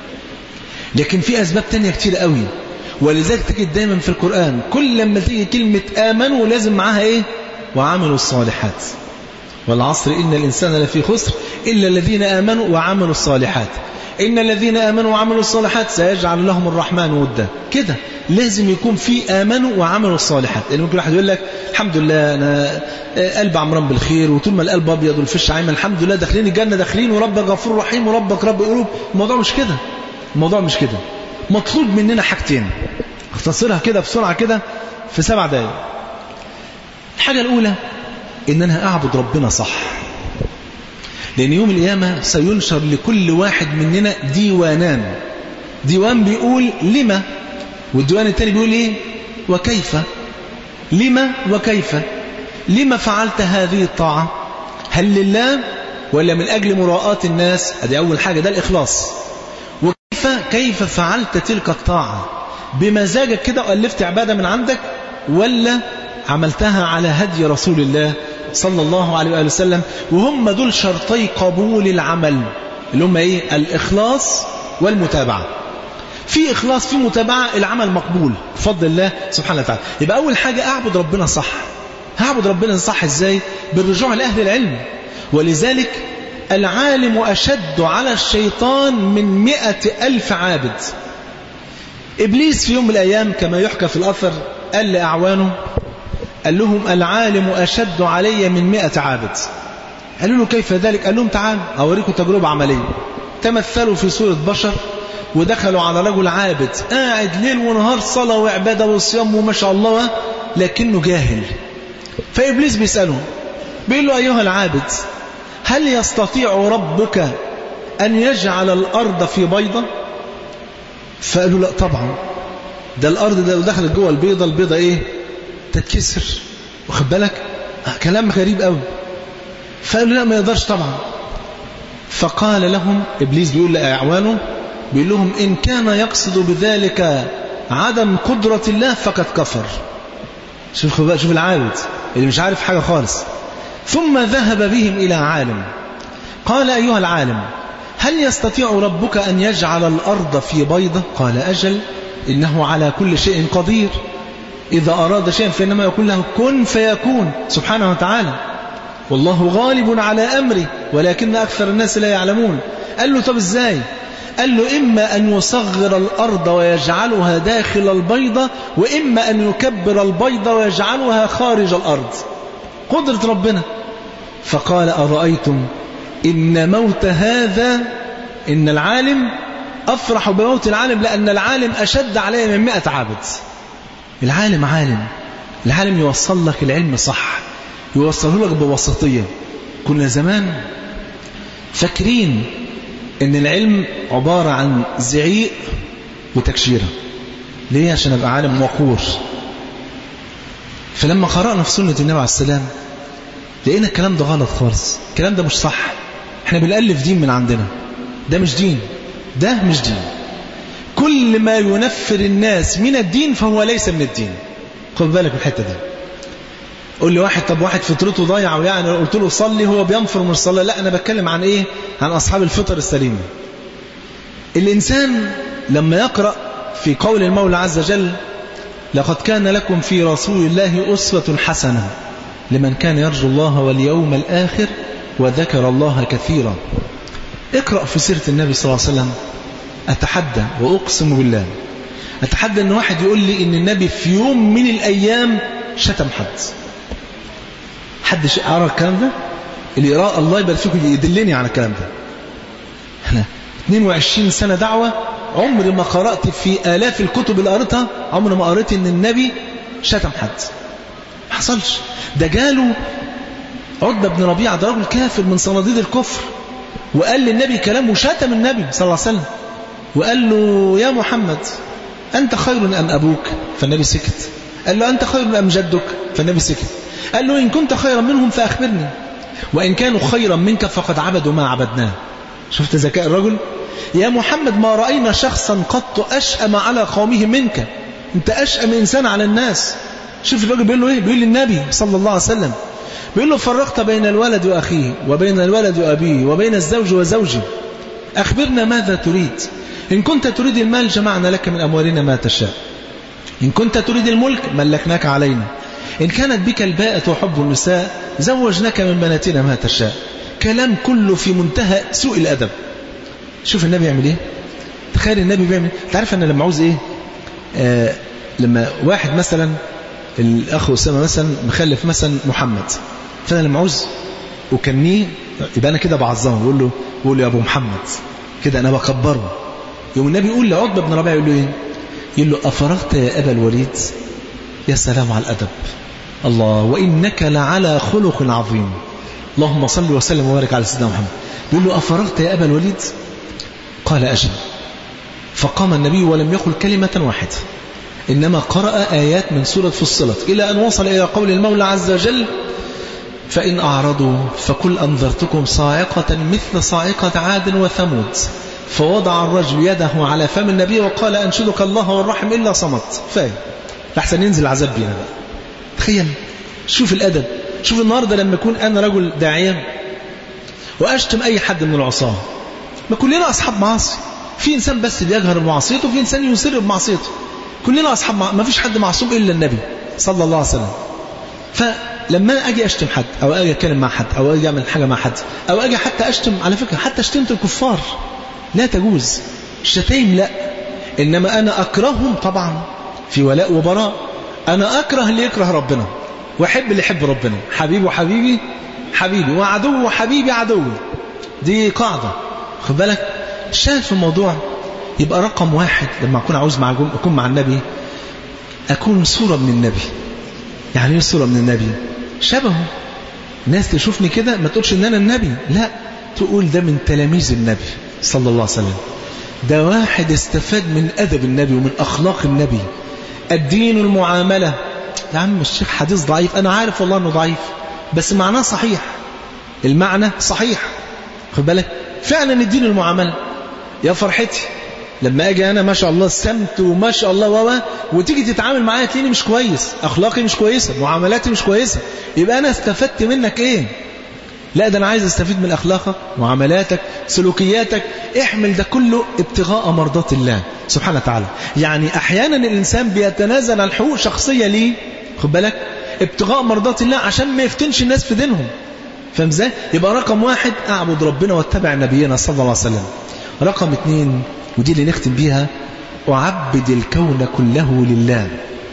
لكن في اسباب تانية كتير قوي ولذلك تجد دايما في القرآن كل لما تيجي كلمة آمنوا لازم معاها ايه وعملوا الصالحات والعصر إن الإنسان لفي خسر إلا الذين آمنوا وعملوا الصالحات إن الذين آمنوا وعملوا الصالحات سيجعل لهم الرحمن ودا كده لازم يكون في آمنوا وعملوا الصالحات لأن ممكن واحد يقول لك الحمد لله أنا قلب عمران بالخير وطول ما القلب أبيض والفش عايمة الحمد لله داخلين الجنة داخلين وربك غفور رحيم وربك رب قلوب الموضوع مش كده الموضوع مش كده مطلوب مننا حاجتين اختصرها كده بسرعة كده في سبع دقايق الحاجة الأولى إن أنا أعبد ربنا صح لأن يوم القيامة سينشر لكل واحد مننا ديوانان ديوان بيقول لما والديوان الثاني بيقول إيه وكيف لما وكيف لما فعلت هذه الطاعة هل لله ولا من أجل مراءاة الناس هذه أول حاجة ده الإخلاص وكيف كيف فعلت تلك الطاعة بمزاجك كده وألفت عبادة من عندك ولا عملتها على هدي رسول الله صلى الله عليه وآله وسلم وهم دول شرطي قبول العمل اللي هم ايه الإخلاص والمتابعة في إخلاص في متابعة العمل مقبول بفضل الله سبحانه وتعالى يبقى أول حاجة أعبد ربنا صح هعبد ربنا صح إزاي بالرجوع لأهل العلم ولذلك العالم أشد على الشيطان من مئة ألف عابد إبليس في يوم من الأيام كما يحكى في الأثر قال لأعوانه قال لهم العالم أشد علي من مئة عابد قالوا له كيف ذلك قال لهم تعالوا أوريكم تجربة عملية تمثلوا في صورة بشر ودخلوا على رجل عابد قاعد ليل ونهار صلاة وعبادة وصيام وما شاء الله لكنه جاهل فإبليس بيسأله بيقول له أيها العابد هل يستطيع ربك أن يجعل الأرض في بيضة فقالوا لا طبعا ده الأرض ده لو دخلت جوه البيضة البيضة إيه تتكسر واخد بالك كلام غريب قوي فقالوا لا ما يقدرش طبعا فقال لهم إبليس بيقول لأعوانه بيقول لهم إن كان يقصد بذلك عدم قدرة الله فقد كفر شوف بقى شوف العابد اللي مش عارف حاجة خالص ثم ذهب بهم إلى عالم قال أيها العالم هل يستطيع ربك أن يجعل الأرض في بيضة قال أجل إنه على كل شيء قدير إذا أراد شيئا فإنما يقول له كن فيكون سبحانه وتعالى والله غالب على أمره ولكن أكثر الناس لا يعلمون قال له طب إزاي قال له إما أن يصغر الأرض ويجعلها داخل البيضة وإما أن يكبر البيضة ويجعلها خارج الأرض قدرة ربنا فقال أرأيتم إن موت هذا إن العالم أفرح بموت العالم لأن العالم أشد عليه من مئة عابد العالم عالم العالم يوصل لك العلم صح يوصله لك بوسطية كنا زمان فاكرين ان العلم عبارة عن زعيق وتكشيرة ليه عشان ابقى عالم وقور فلما قرأنا في سنة النبي عليه السلام لقينا الكلام ده غلط خالص الكلام ده مش صح احنا بنألف دين من عندنا ده مش دين ده مش دين كل ما ينفر الناس من الدين فهو ليس من الدين خد بالك من الحتة دي قول لي واحد طب واحد فطرته ضايعه ويعني قلت له صلي هو بينفر من الصلاة لا أنا بتكلم عن إيه عن أصحاب الفطر السليمة الإنسان لما يقرأ في قول المولى عز وجل لقد كان لكم في رسول الله أسوة حسنة لمن كان يرجو الله واليوم الآخر وذكر الله كثيرا اقرأ في سيرة النبي صلى الله عليه وسلم أتحدى وأقسم بالله أتحدى أن واحد يقول لي أن النبي في يوم من الأيام شتم حد حد قرأ الكلام ده اللي يقرأ الله يبارك فيكم يدلني على الكلام ده احنا 22 سنة دعوة عمري ما قرأت في آلاف الكتب اللي قريتها عمري ما قريت ان النبي شتم حد ما حصلش ده جاله عتبة بن ربيعة ده راجل كافر من صناديد الكفر وقال للنبي كلام وشتم النبي صلى الله عليه وسلم وقال له يا محمد أنت خير أم أبوك فالنبي سكت قال له أنت خير أم جدك فالنبي سكت قال له إن كنت خيرا منهم فأخبرني وإن كانوا خيرا منك فقد عبدوا ما عبدناه شفت ذكاء الرجل يا محمد ما رأينا شخصا قط أشأم على قومه منك أنت أشأم إنسان على الناس شوف الرجل بيقول له إيه بيقول للنبي صلى الله عليه وسلم بيقول له فرقت بين الولد وأخيه وبين الولد وأبيه وبين الزوج وزوجه أخبرنا ماذا تريد إن كنت تريد المال جمعنا لك من أموالنا ما تشاء إن كنت تريد الملك ملكناك علينا إن كانت بك الباءة وحب النساء زوجناك من بناتنا ما تشاء كلام كله في منتهى سوء الأدب شوف النبي يعمل إيه تخيل النبي بيعمل تعرف أنا لما عاوز إيه آه لما واحد مثلا الأخ أسامة مثلا مخلف مثلا محمد فأنا لما عاوز وكنيه يبقى أنا كده بعظمه بقول له بقول له يا أبو محمد كده أنا بكبره يوم النبي يقول لعقبة بن ربيعة يقول له إيه يقول له أفرغت يا أبا الوليد يا سلام على الأدب الله وإنك لعلى خلق عظيم اللهم صل وسلم وبارك على سيدنا محمد يقول له أفرغت يا أبا الوليد قال أجل فقام النبي ولم يقل كلمة واحدة إنما قرأ آيات من سورة فصلت إلى أن وصل إلى قول المولى عز وجل فإن أعرضوا فكل أنذرتكم صاعقة مثل صاعقة عاد وثمود فوضع الرجل يده على فم النبي وقال أنشدك الله والرحم إلا صمت فاهم لحسن ينزل العذاب بينا بقى تخيل شوف الأدب شوف النهاردة لما يكون أنا رجل داعية وأشتم أي حد من العصاه ما كلنا أصحاب معاصي في إنسان بس بيجهر بمعصيته وفي إنسان يسر بمعصيته كلنا أصحاب مع... ما فيش حد معصوم إلا النبي صلى الله عليه وسلم فلما أجي أشتم حد أو أجي أتكلم مع حد أو أجي أعمل حاجة مع حد أو أجي حتى أشتم على فكرة حتى شتمت الكفار لا تجوز الشتايم لا إنما أنا أكرههم طبعا في ولاء وبراء أنا أكره اللي يكره ربنا وأحب اللي يحب ربنا حبيبي وحبيبي حبيبي وعدو وحبيبي عدوي دي قاعدة خد بالك الشاهد في الموضوع يبقى رقم واحد لما أكون عاوز مع أكون مع النبي أكون صورة من النبي يعني ايه صورة من النبي شبهه ناس تشوفني كده ما تقولش ان انا النبي لا تقول ده من تلاميذ النبي صلى الله عليه وسلم ده واحد استفاد من أدب النبي ومن أخلاق النبي الدين المعاملة يا عم الشيخ حديث ضعيف أنا عارف والله أنه ضعيف بس معناه صحيح المعنى صحيح خد بالك فعلا الدين المعاملة يا فرحتي لما اجي انا ما شاء الله سمت وما شاء الله وما وتيجي تتعامل معايا تلاقيني مش كويس اخلاقي مش كويسه معاملاتي مش كويسه يبقى انا استفدت منك ايه لا ده انا عايز استفيد من اخلاقك معاملاتك سلوكياتك احمل ده كله ابتغاء مرضات الله سبحانه وتعالى يعني احيانا الانسان بيتنازل عن حقوق شخصيه ليه خد بالك ابتغاء مرضات الله عشان ما يفتنش الناس في دينهم فاهم ازاي يبقى رقم واحد اعبد ربنا واتبع نبينا صلى الله عليه وسلم رقم اثنين ودي اللي نختم بيها أعبد الكون كله لله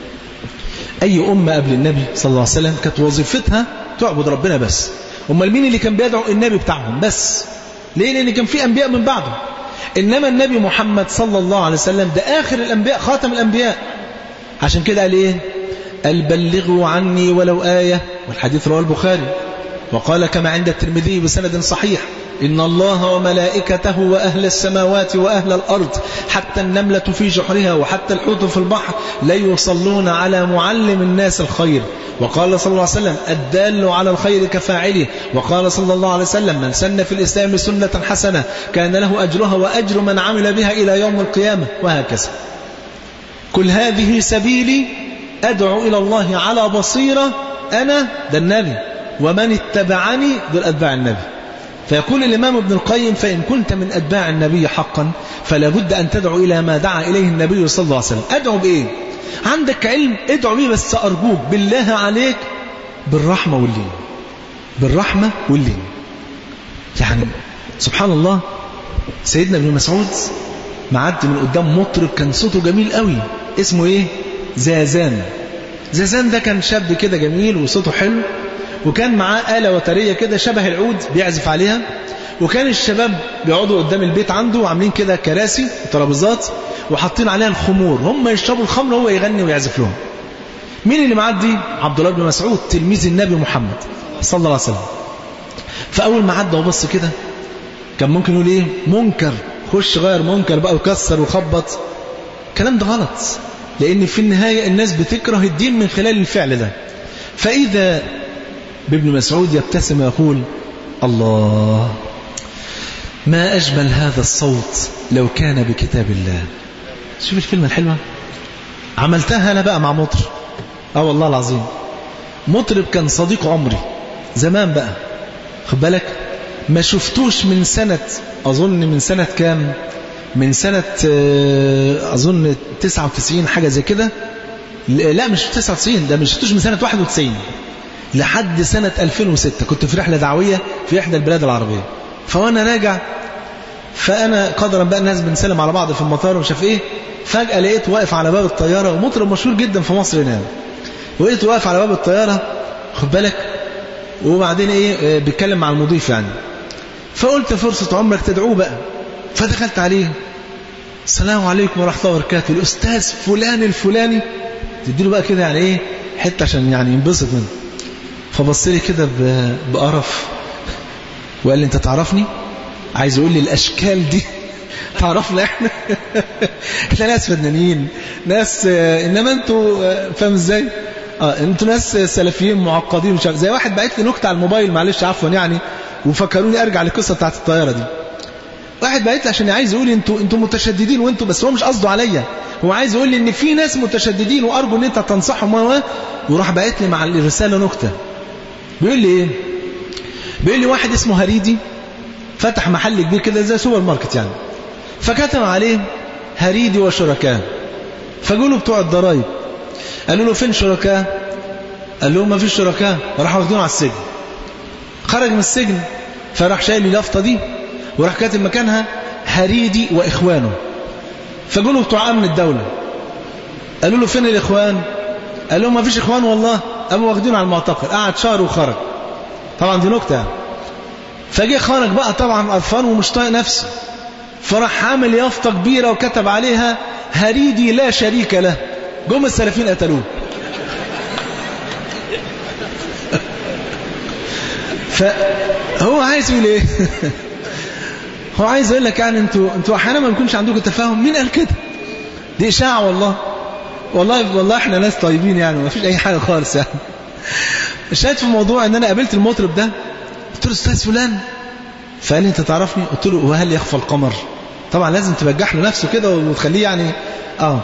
أي أمة قبل النبي صلى الله عليه وسلم كانت وظيفتها تعبد ربنا بس أمال مين اللي كان بيدعو النبي بتاعهم بس ليه لأن كان في أنبياء من بعده إنما النبي محمد صلى الله عليه وسلم ده آخر الأنبياء خاتم الأنبياء عشان كده قال إيه قال بلغوا عني ولو آية والحديث رواه البخاري وقال كما عند الترمذي بسند صحيح إن الله وملائكته وأهل السماوات وأهل الأرض حتى النملة في جحرها وحتى الحوت في البحر لا يصلون على معلم الناس الخير وقال صلى الله عليه وسلم الدال على الخير كفاعله وقال صلى الله عليه وسلم من سن في الإسلام سنة حسنة كان له أجرها وأجر من عمل بها إلى يوم القيامة وهكذا كل هذه سبيلي أدعو إلى الله على بصيرة أنا ده النبي ومن اتبعني دول أتباع النبي فيقول الإمام ابن القيم فإن كنت من أتباع النبي حقا فلا بد أن تدعو إلى ما دعا إليه النبي صلى الله عليه وسلم أدعو بإيه عندك علم ادعو بيه بس أرجوك بالله عليك بالرحمة واللين بالرحمة واللين يعني سبحان الله سيدنا ابن مسعود معدي من قدام مطرب كان صوته جميل قوي اسمه ايه زازان زازان ده كان شاب كده جميل وصوته حلو وكان معاه آلة وترية كده شبه العود بيعزف عليها وكان الشباب بيقعدوا قدام البيت عنده وعاملين كده كراسي وترابيزات وحاطين عليها الخمور هم يشربوا الخمر وهو يغني ويعزف لهم مين اللي معدي عبد الله بن مسعود تلميذ النبي محمد صلى الله عليه وسلم فأول ما عدى وبص كده كان ممكن يقول ايه منكر خش غير منكر بقى وكسر وخبط الكلام ده غلط لأن في النهاية الناس بتكره الدين من خلال الفعل ده فإذا بابن مسعود يبتسم ويقول الله ما أجمل هذا الصوت لو كان بكتاب الله شوف الكلمة الحلوة عملتها أنا بقى مع مطرب اه والله العظيم مطرب كان صديق عمري زمان بقى خد بالك ما شفتوش من سنة أظن من سنة كام من سنة أظن 99 حاجة زي كده لا مش 99 ده ما شفتوش من سنة 91 لحد سنة 2006 كنت في رحلة دعوية في إحدى البلاد العربية فوانا راجع فأنا قدرا بقى الناس بنسلم على بعض في المطار ومش عارف إيه فجأة لقيت واقف على باب الطيارة ومطرب مشهور جدا في مصر هنا ولقيته واقف على باب الطيارة خد بالك وبعدين إيه بيتكلم مع المضيف يعني فقلت فرصة عمرك تدعوه بقى فدخلت عليه السلام عليكم ورحمة الله وبركاته الأستاذ فلان الفلاني تديله بقى كده يعني إيه حتة عشان يعني ينبسط منه فبص لي كده بقرف وقال لي انت تعرفني عايز يقول لي الاشكال دي تعرفنا احنا احنا ناس فنانين ناس انما انتوا فاهم ازاي اه انتوا ناس سلفيين معقدين مش زي واحد بعت لي نكته على الموبايل معلش عفوا يعني وفكروني ارجع للقصه بتاعت الطياره دي واحد بعت لي عشان عايز يقول لي انتوا انتوا متشددين وانتوا بس هو مش قصده عليا هو عايز يقول لي ان في ناس متشددين وارجو ان انت تنصحهم وراح بعت لي مع الرساله نكته بيقول لي ايه بيقول لي واحد اسمه هريدي فتح محل كبير كده زي سوبر ماركت يعني فكتب عليه هريدي وشركاء فقالوا بتوع الضرايب قالوا له فين شركاء قال لهم ما فيش شركاء راح واخدينه على السجن خرج من السجن فراح شايل اليافطه دي وراح كاتب مكانها هريدي واخوانه فقالوا له بتوع امن الدوله قالوا له فين الاخوان قال لهم ما فيش اخوان والله قاموا واخدينه على المعتقل قعد شهر وخرج طبعا دي نكته يعني فجه خرج بقى طبعا قرفان ومش طايق نفسه فراح عامل يافطه كبيره وكتب عليها هريدي لا شريك له جم السلفيين قتلوه فهو عايز يقول ايه هو عايز يقول لك يعني انتوا انتوا احيانا ما بيكونش عندكم تفاهم مين قال كده دي اشاعه والله والله والله احنا ناس طيبين يعني ما فيش اي حاجه خالص يعني الشاهد في الموضوع ان انا قابلت المطرب ده قلت له استاذ فلان فقال لي انت تعرفني قلت له وهل يخفى القمر طبعا لازم تبجح له نفسه كده وتخليه يعني اه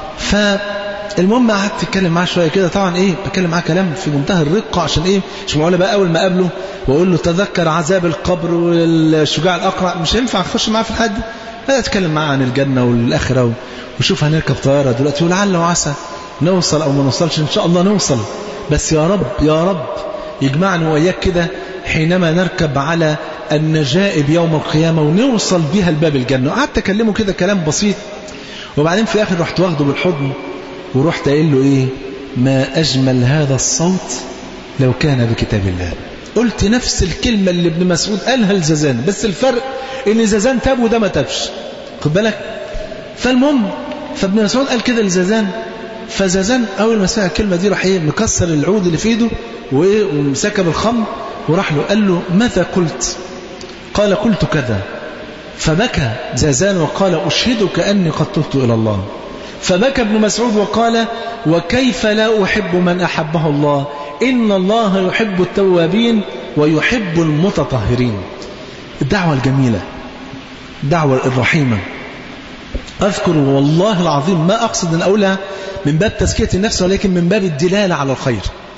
فالمهم قعدت اتكلم معاه شويه كده طبعا ايه بتكلم معاه كلام في منتهى الرقه عشان ايه مش معقوله بقى اول ما اقابله واقول له تذكر عذاب القبر والشجاع الاقرع مش هينفع اخش معاه في الحد لا اتكلم معاه عن الجنه والاخره وشوف هنركب طياره دلوقتي ولعل وعسى نوصل او ما نوصلش ان شاء الله نوصل بس يا رب يا رب يجمعني واياك كده حينما نركب على النجائب يوم القيامة ونوصل بها لباب الجنة قعدت أكلمه كده كلام بسيط وبعدين في الآخر رحت واخده بالحضن ورحت قايل له إيه ما أجمل هذا الصوت لو كان بكتاب الله قلت نفس الكلمة اللي ابن مسعود قالها لزازان بس الفرق ان زازان تاب وده ما تابش خد بالك فالمهم فابن مسعود قال كده لزازان فزازان اول ما سمع الكلمة دي راح ايه مكسر العود اللي في ايده وايه ومسكب الخمر وراح له قال له ماذا قلت قال قلت كذا فبكى زازان وقال أشهدك أني قد تبت إلى الله فبكى ابن مسعود وقال وكيف لا أحب من أحبه الله إن الله يحب التوابين ويحب المتطهرين الدعوة الجميلة الدعوة الرحيمة أذكر والله العظيم ما أقصد أن أقولها من باب تزكية النفس ولكن من باب الدلالة على الخير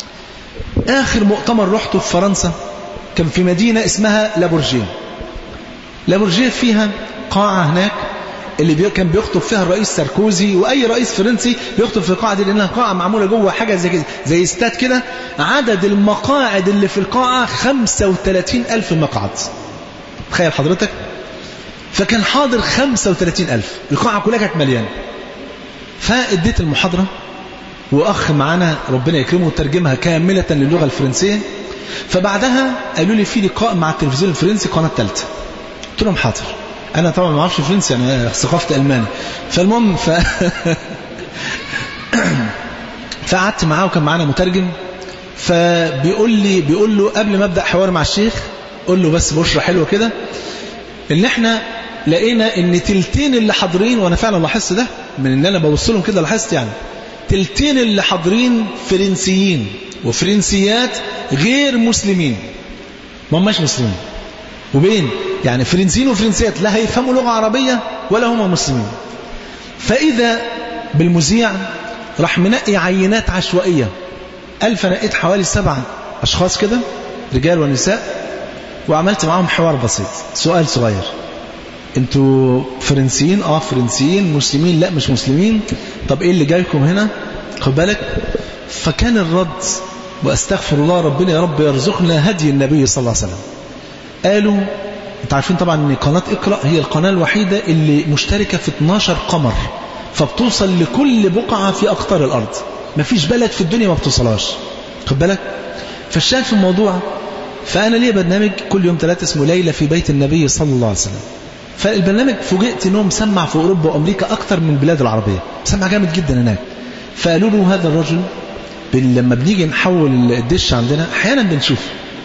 آخر مؤتمر رحته في فرنسا كان في مدينة اسمها لابورجيه لابورجيه فيها قاعة هناك اللي بي... كان بيخطب فيها الرئيس ساركوزي وأي رئيس فرنسي بيخطب في القاعة دي لأنها قاعة معمولة جوه حاجة زي كده زي استاد كده عدد المقاعد اللي في القاعة 35 ألف مقعد تخيل حضرتك فكان حاضر 35 ألف القاعة كلها كانت مليانة فاديت المحاضرة وأخ معانا ربنا يكرمه وترجمها كاملة للغة الفرنسية فبعدها قالوا لي في لقاء مع التلفزيون الفرنسي قناة ثالثة قلت لهم حاضر انا طبعا ما اعرفش فرنسي انا ثقافتي الماني فالمهم ف فقعدت معاه وكان معانا مترجم فبيقول لي بيقول له قبل ما ابدا حوار مع الشيخ قول له بس بشرة حلوه كده ان احنا لقينا ان تلتين اللي حاضرين وانا فعلا لاحظت ده من ان انا ببص لهم كده لاحظت يعني تلتين اللي حاضرين فرنسيين وفرنسيات غير مسلمين ما هماش مسلمين وبين يعني فرنسيين وفرنسيات لا هيفهموا لغة عربية ولا هم مسلمين فإذا بالمذيع راح منقي عينات عشوائية ألف نقيت حوالي سبعة أشخاص كده رجال ونساء وعملت معاهم حوار بسيط سؤال صغير انتوا فرنسيين اه فرنسيين مسلمين لا مش مسلمين طب ايه اللي جايكم هنا خد بالك فكان الرد واستغفر الله ربنا يا رب يرزقنا هدي النبي صلى الله عليه وسلم قالوا انت عارفين طبعا ان قناة اقرأ هي القناة الوحيدة اللي مشتركة في 12 قمر فبتوصل لكل بقعة في اقطار الارض مفيش بلد في الدنيا ما بتوصلهاش خد بالك فالشاهد في الموضوع فانا ليه برنامج كل يوم ثلاثة اسمه ليلة في بيت النبي صلى الله عليه وسلم فالبرنامج فوجئت انه مسمع في اوروبا وامريكا اكتر من البلاد العربية مسمع جامد جدا هناك فقالوا له هذا الرجل لما بنيجي نحول الدش عندنا احيانا بنشوف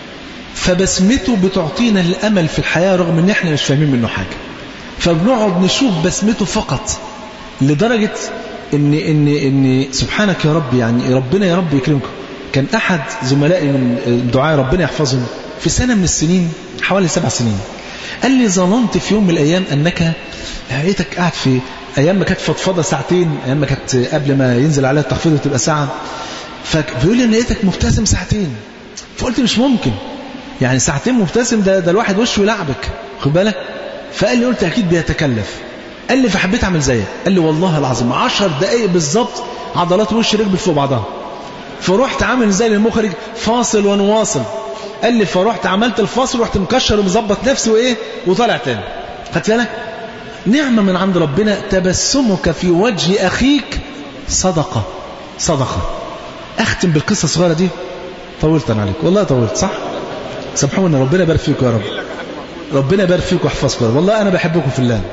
فبسمته بتعطينا الامل في الحياة رغم ان احنا مش فاهمين منه حاجة فبنقعد نشوف بسمته فقط لدرجة ان ان ان سبحانك يا رب يعني ربنا يا رب يكرمكم كان احد زملائي من الدعاء ربنا يحفظهم في سنة من السنين حوالي سبع سنين قال لي ظننت في يوم من الايام انك لقيتك قاعد في ايام ما كانت فضفضه ساعتين ايام ما كانت قبل ما ينزل عليها التخفيض وتبقى ساعه فبيقول لي انا لقيتك مبتسم ساعتين فقلت مش ممكن يعني ساعتين مبتسم ده ده الواحد وشه يلعبك خد بالك فقال لي قلت اكيد بيتكلف قال لي فحبيت اعمل زيك قال لي والله العظيم 10 دقائق بالظبط عضلات وش ركبت فوق بعضها فرحت عامل زي المخرج فاصل ونواصل قال لي فرحت عملت الفاصل ورحت مكشر ومظبط نفسي وايه وطالع تاني خدت بالك نعمة من عند ربنا تبسمك في وجه أخيك صدقة صدقة أختم بالقصة الصغيرة دي طولت أنا عليك والله طولت صح سامحوني ربنا يبارك فيكم يا رب ربنا يبارك فيكم ويحفظكم يا رب. والله أنا بحبكم في الله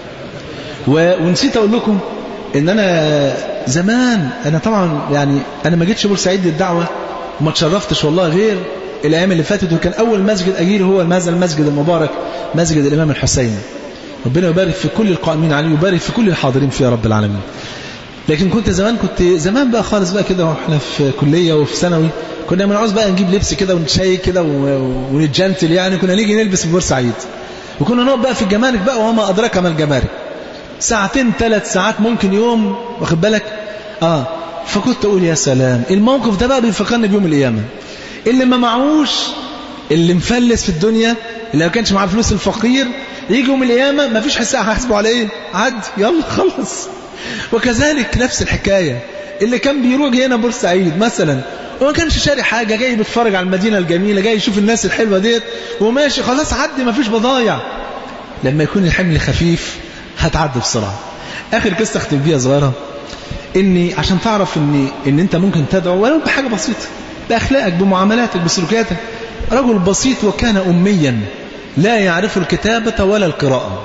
و... ونسيت أقول لكم إن أنا زمان أنا طبعا يعني أنا ما جيتش بورسعيد للدعوة وما تشرفتش والله غير الأيام اللي فاتت وكان أول مسجد أجيله هو هذا المسجد المبارك مسجد الإمام الحسين ربنا يبارك في كل القائمين عليه ويبارك في كل الحاضرين فيه يا رب العالمين لكن كنت زمان كنت زمان بقى خالص بقى كده واحنا في كلية وفي ثانوي كنا بنعوز بقى نجيب لبس كده ونتشيك كده و- ونتجنتل يعني كنا نيجي نلبس في بورسعيد وكنا نقعد بقى في الجمارك بقى وما أدراك ما الجمارك ساعتين ثلاث ساعات ممكن يوم واخد بالك اه فكنت اقول يا سلام الموقف ده بقى بيفكرني بيوم القيامه اللي ما معهوش اللي مفلس في الدنيا اللي ما كانش معاه فلوس الفقير يجي يوم القيامه ما فيش حساب هحاسبه على ايه عد يلا خلص وكذلك نفس الحكايه اللي كان بيروح هنا بورسعيد مثلا وما كانش شاري حاجه جاي بيتفرج على المدينه الجميله جاي يشوف الناس الحلوه ديت وماشي خلاص عدي ما فيش بضايع لما يكون الحمل خفيف هتعدي بسرعه اخر قصه اختم بيها صغيره اني عشان تعرف ان ان انت ممكن تدعو ولو بحاجه بسيطه باخلاقك بمعاملاتك بسلوكياتك رجل بسيط وكان اميا لا يعرف الكتابه ولا القراءه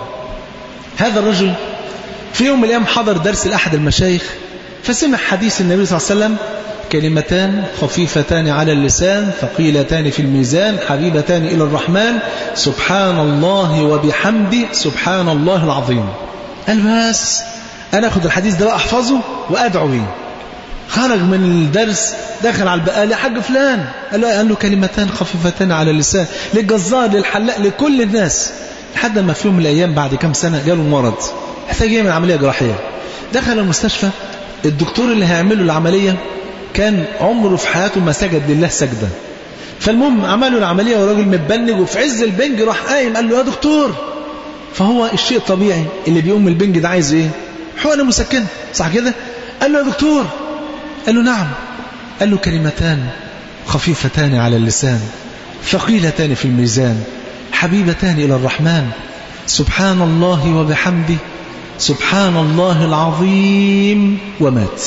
هذا الرجل في يوم من الايام حضر درس لاحد المشايخ فسمع حديث النبي صلى الله عليه وسلم كلمتان خفيفتان على اللسان ثقيلتان في الميزان حبيبتان الى الرحمن سبحان الله وبحمده سبحان الله العظيم قال بس انا اخد الحديث ده بقى احفظه وادعو بيه خرج من الدرس دخل على البقال يا حاج فلان قال له, قال له كلمتان خفيفتان على اللسان للجزار للحلاق لكل الناس لحد ما في يوم من الايام بعد كام سنه جاله مرض احتاج يعمل عمليه جراحيه دخل المستشفى الدكتور اللي هيعمل له العمليه كان عمره في حياته ما سجد لله سجده فالمهم عملوا العمليه والراجل متبنج وفي عز البنج راح قايم قال له يا دكتور فهو الشيء الطبيعي اللي بيقوم من البنج ده عايز ايه حقنه مسكنه صح كده قال له يا دكتور قال له نعم قال له كلمتان خفيفتان على اللسان ثقيلتان في الميزان حبيبتان إلى الرحمن سبحان الله وبحمده سبحان الله العظيم ومات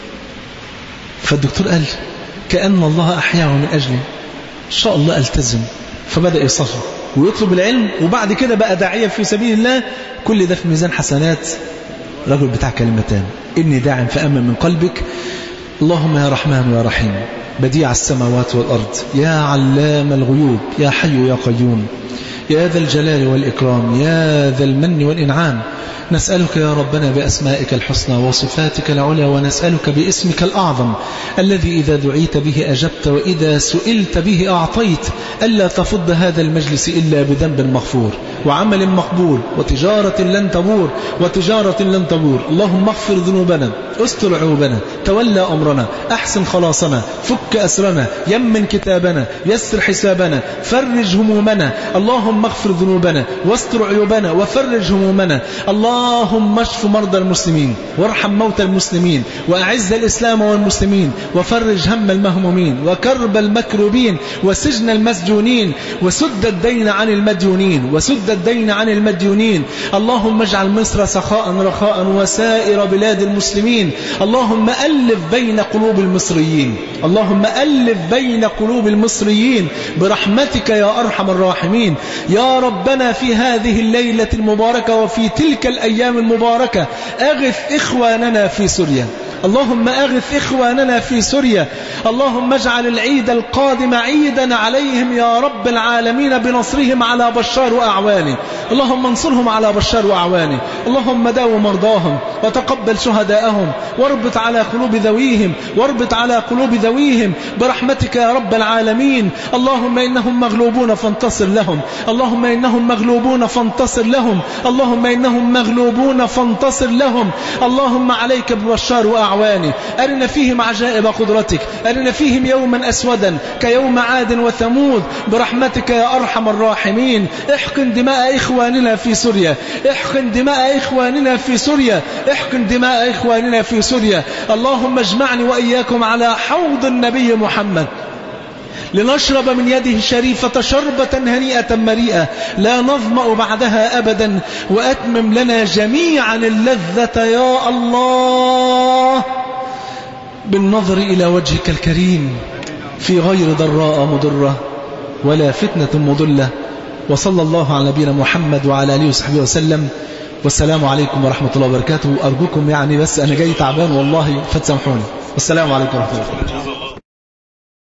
فالدكتور قال كأن الله أحياه من أجلي إن شاء الله ألتزم فبدأ يصفر ويطلب العلم وبعد كده بقى داعية في سبيل الله كل ده في ميزان حسنات رجل بتاع كلمتان إني داع فأمن من قلبك اللهم يا رحمن يا رحيم بديع السماوات والأرض يا علام الغيوب يا حي يا قيوم يا ذا الجلال والإكرام يا ذا المن والإنعام نسألك يا ربنا بأسمائك الحسنى وصفاتك العلى ونسألك باسمك الأعظم الذي إذا دعيت به أجبت وإذا سئلت به أعطيت ألا تفض هذا المجلس إلا بذنب مغفور وعمل مقبول وتجارة لن تبور وتجارة لن تبور اللهم اغفر ذنوبنا استر عيوبنا تولى أمرنا أحسن خلاصنا فك أسرنا يمن كتابنا يسر حسابنا فرج همومنا اللهم اغفر ذنوبنا واستر عيوبنا وفرج همومنا اللهم اشف مرضى المسلمين وارحم موتى المسلمين وأعز الإسلام والمسلمين وفرج هم المهمومين وكرب المكروبين وسجن المسجونين وسد الدين عن المديونين وسد الدين عن المديونين اللهم اجعل مصر سخاء رخاء وسائر بلاد المسلمين اللهم ألف بين قلوب المصريين اللهم ألف بين قلوب المصريين برحمتك يا أرحم الراحمين يا ربنا في هذه الليلة المباركة وفي تلك الأيام المباركة أغث إخواننا في سوريا اللهم أغث إخواننا في سوريا اللهم اجعل العيد القادم عيدا عليهم يا رب العالمين بنصرهم على بشار وأعوانه اللهم انصرهم على بشار وأعوانه اللهم داو مرضاهم وتقبل شهداءهم واربط على قلوب ذويهم واربط على قلوب ذويهم برحمتك يا رب العالمين اللهم إنهم مغلوبون فانتصر لهم اللهم إنهم مغلوبون فانتصر لهم اللهم إنهم مغلوبون فانتصر لهم اللهم عليك ببشار وأعوانه أرنا فيهم عجائب قدرتك أرنا فيهم يوما أسودا كيوم عاد وثمود برحمتك يا أرحم الراحمين احقن دماء إخواننا في سوريا احقن دماء إخواننا في سوريا احقن دماء إخواننا في سوريا اللهم اجمعني وإياكم على حوض النبي محمد لنشرب من يده الشريفة شربة هنيئة مريئة لا نظمأ بعدها أبدا وأتمم لنا جميعا اللذة يا الله بالنظر إلى وجهك الكريم في غير ضراء مضرة ولا فتنة مضلة وصلى الله على نبينا محمد وعلى آله وصحبه وسلم والسلام عليكم ورحمة الله وبركاته أرجوكم يعني بس أنا جاي تعبان والله فتسامحوني والسلام عليكم ورحمة الله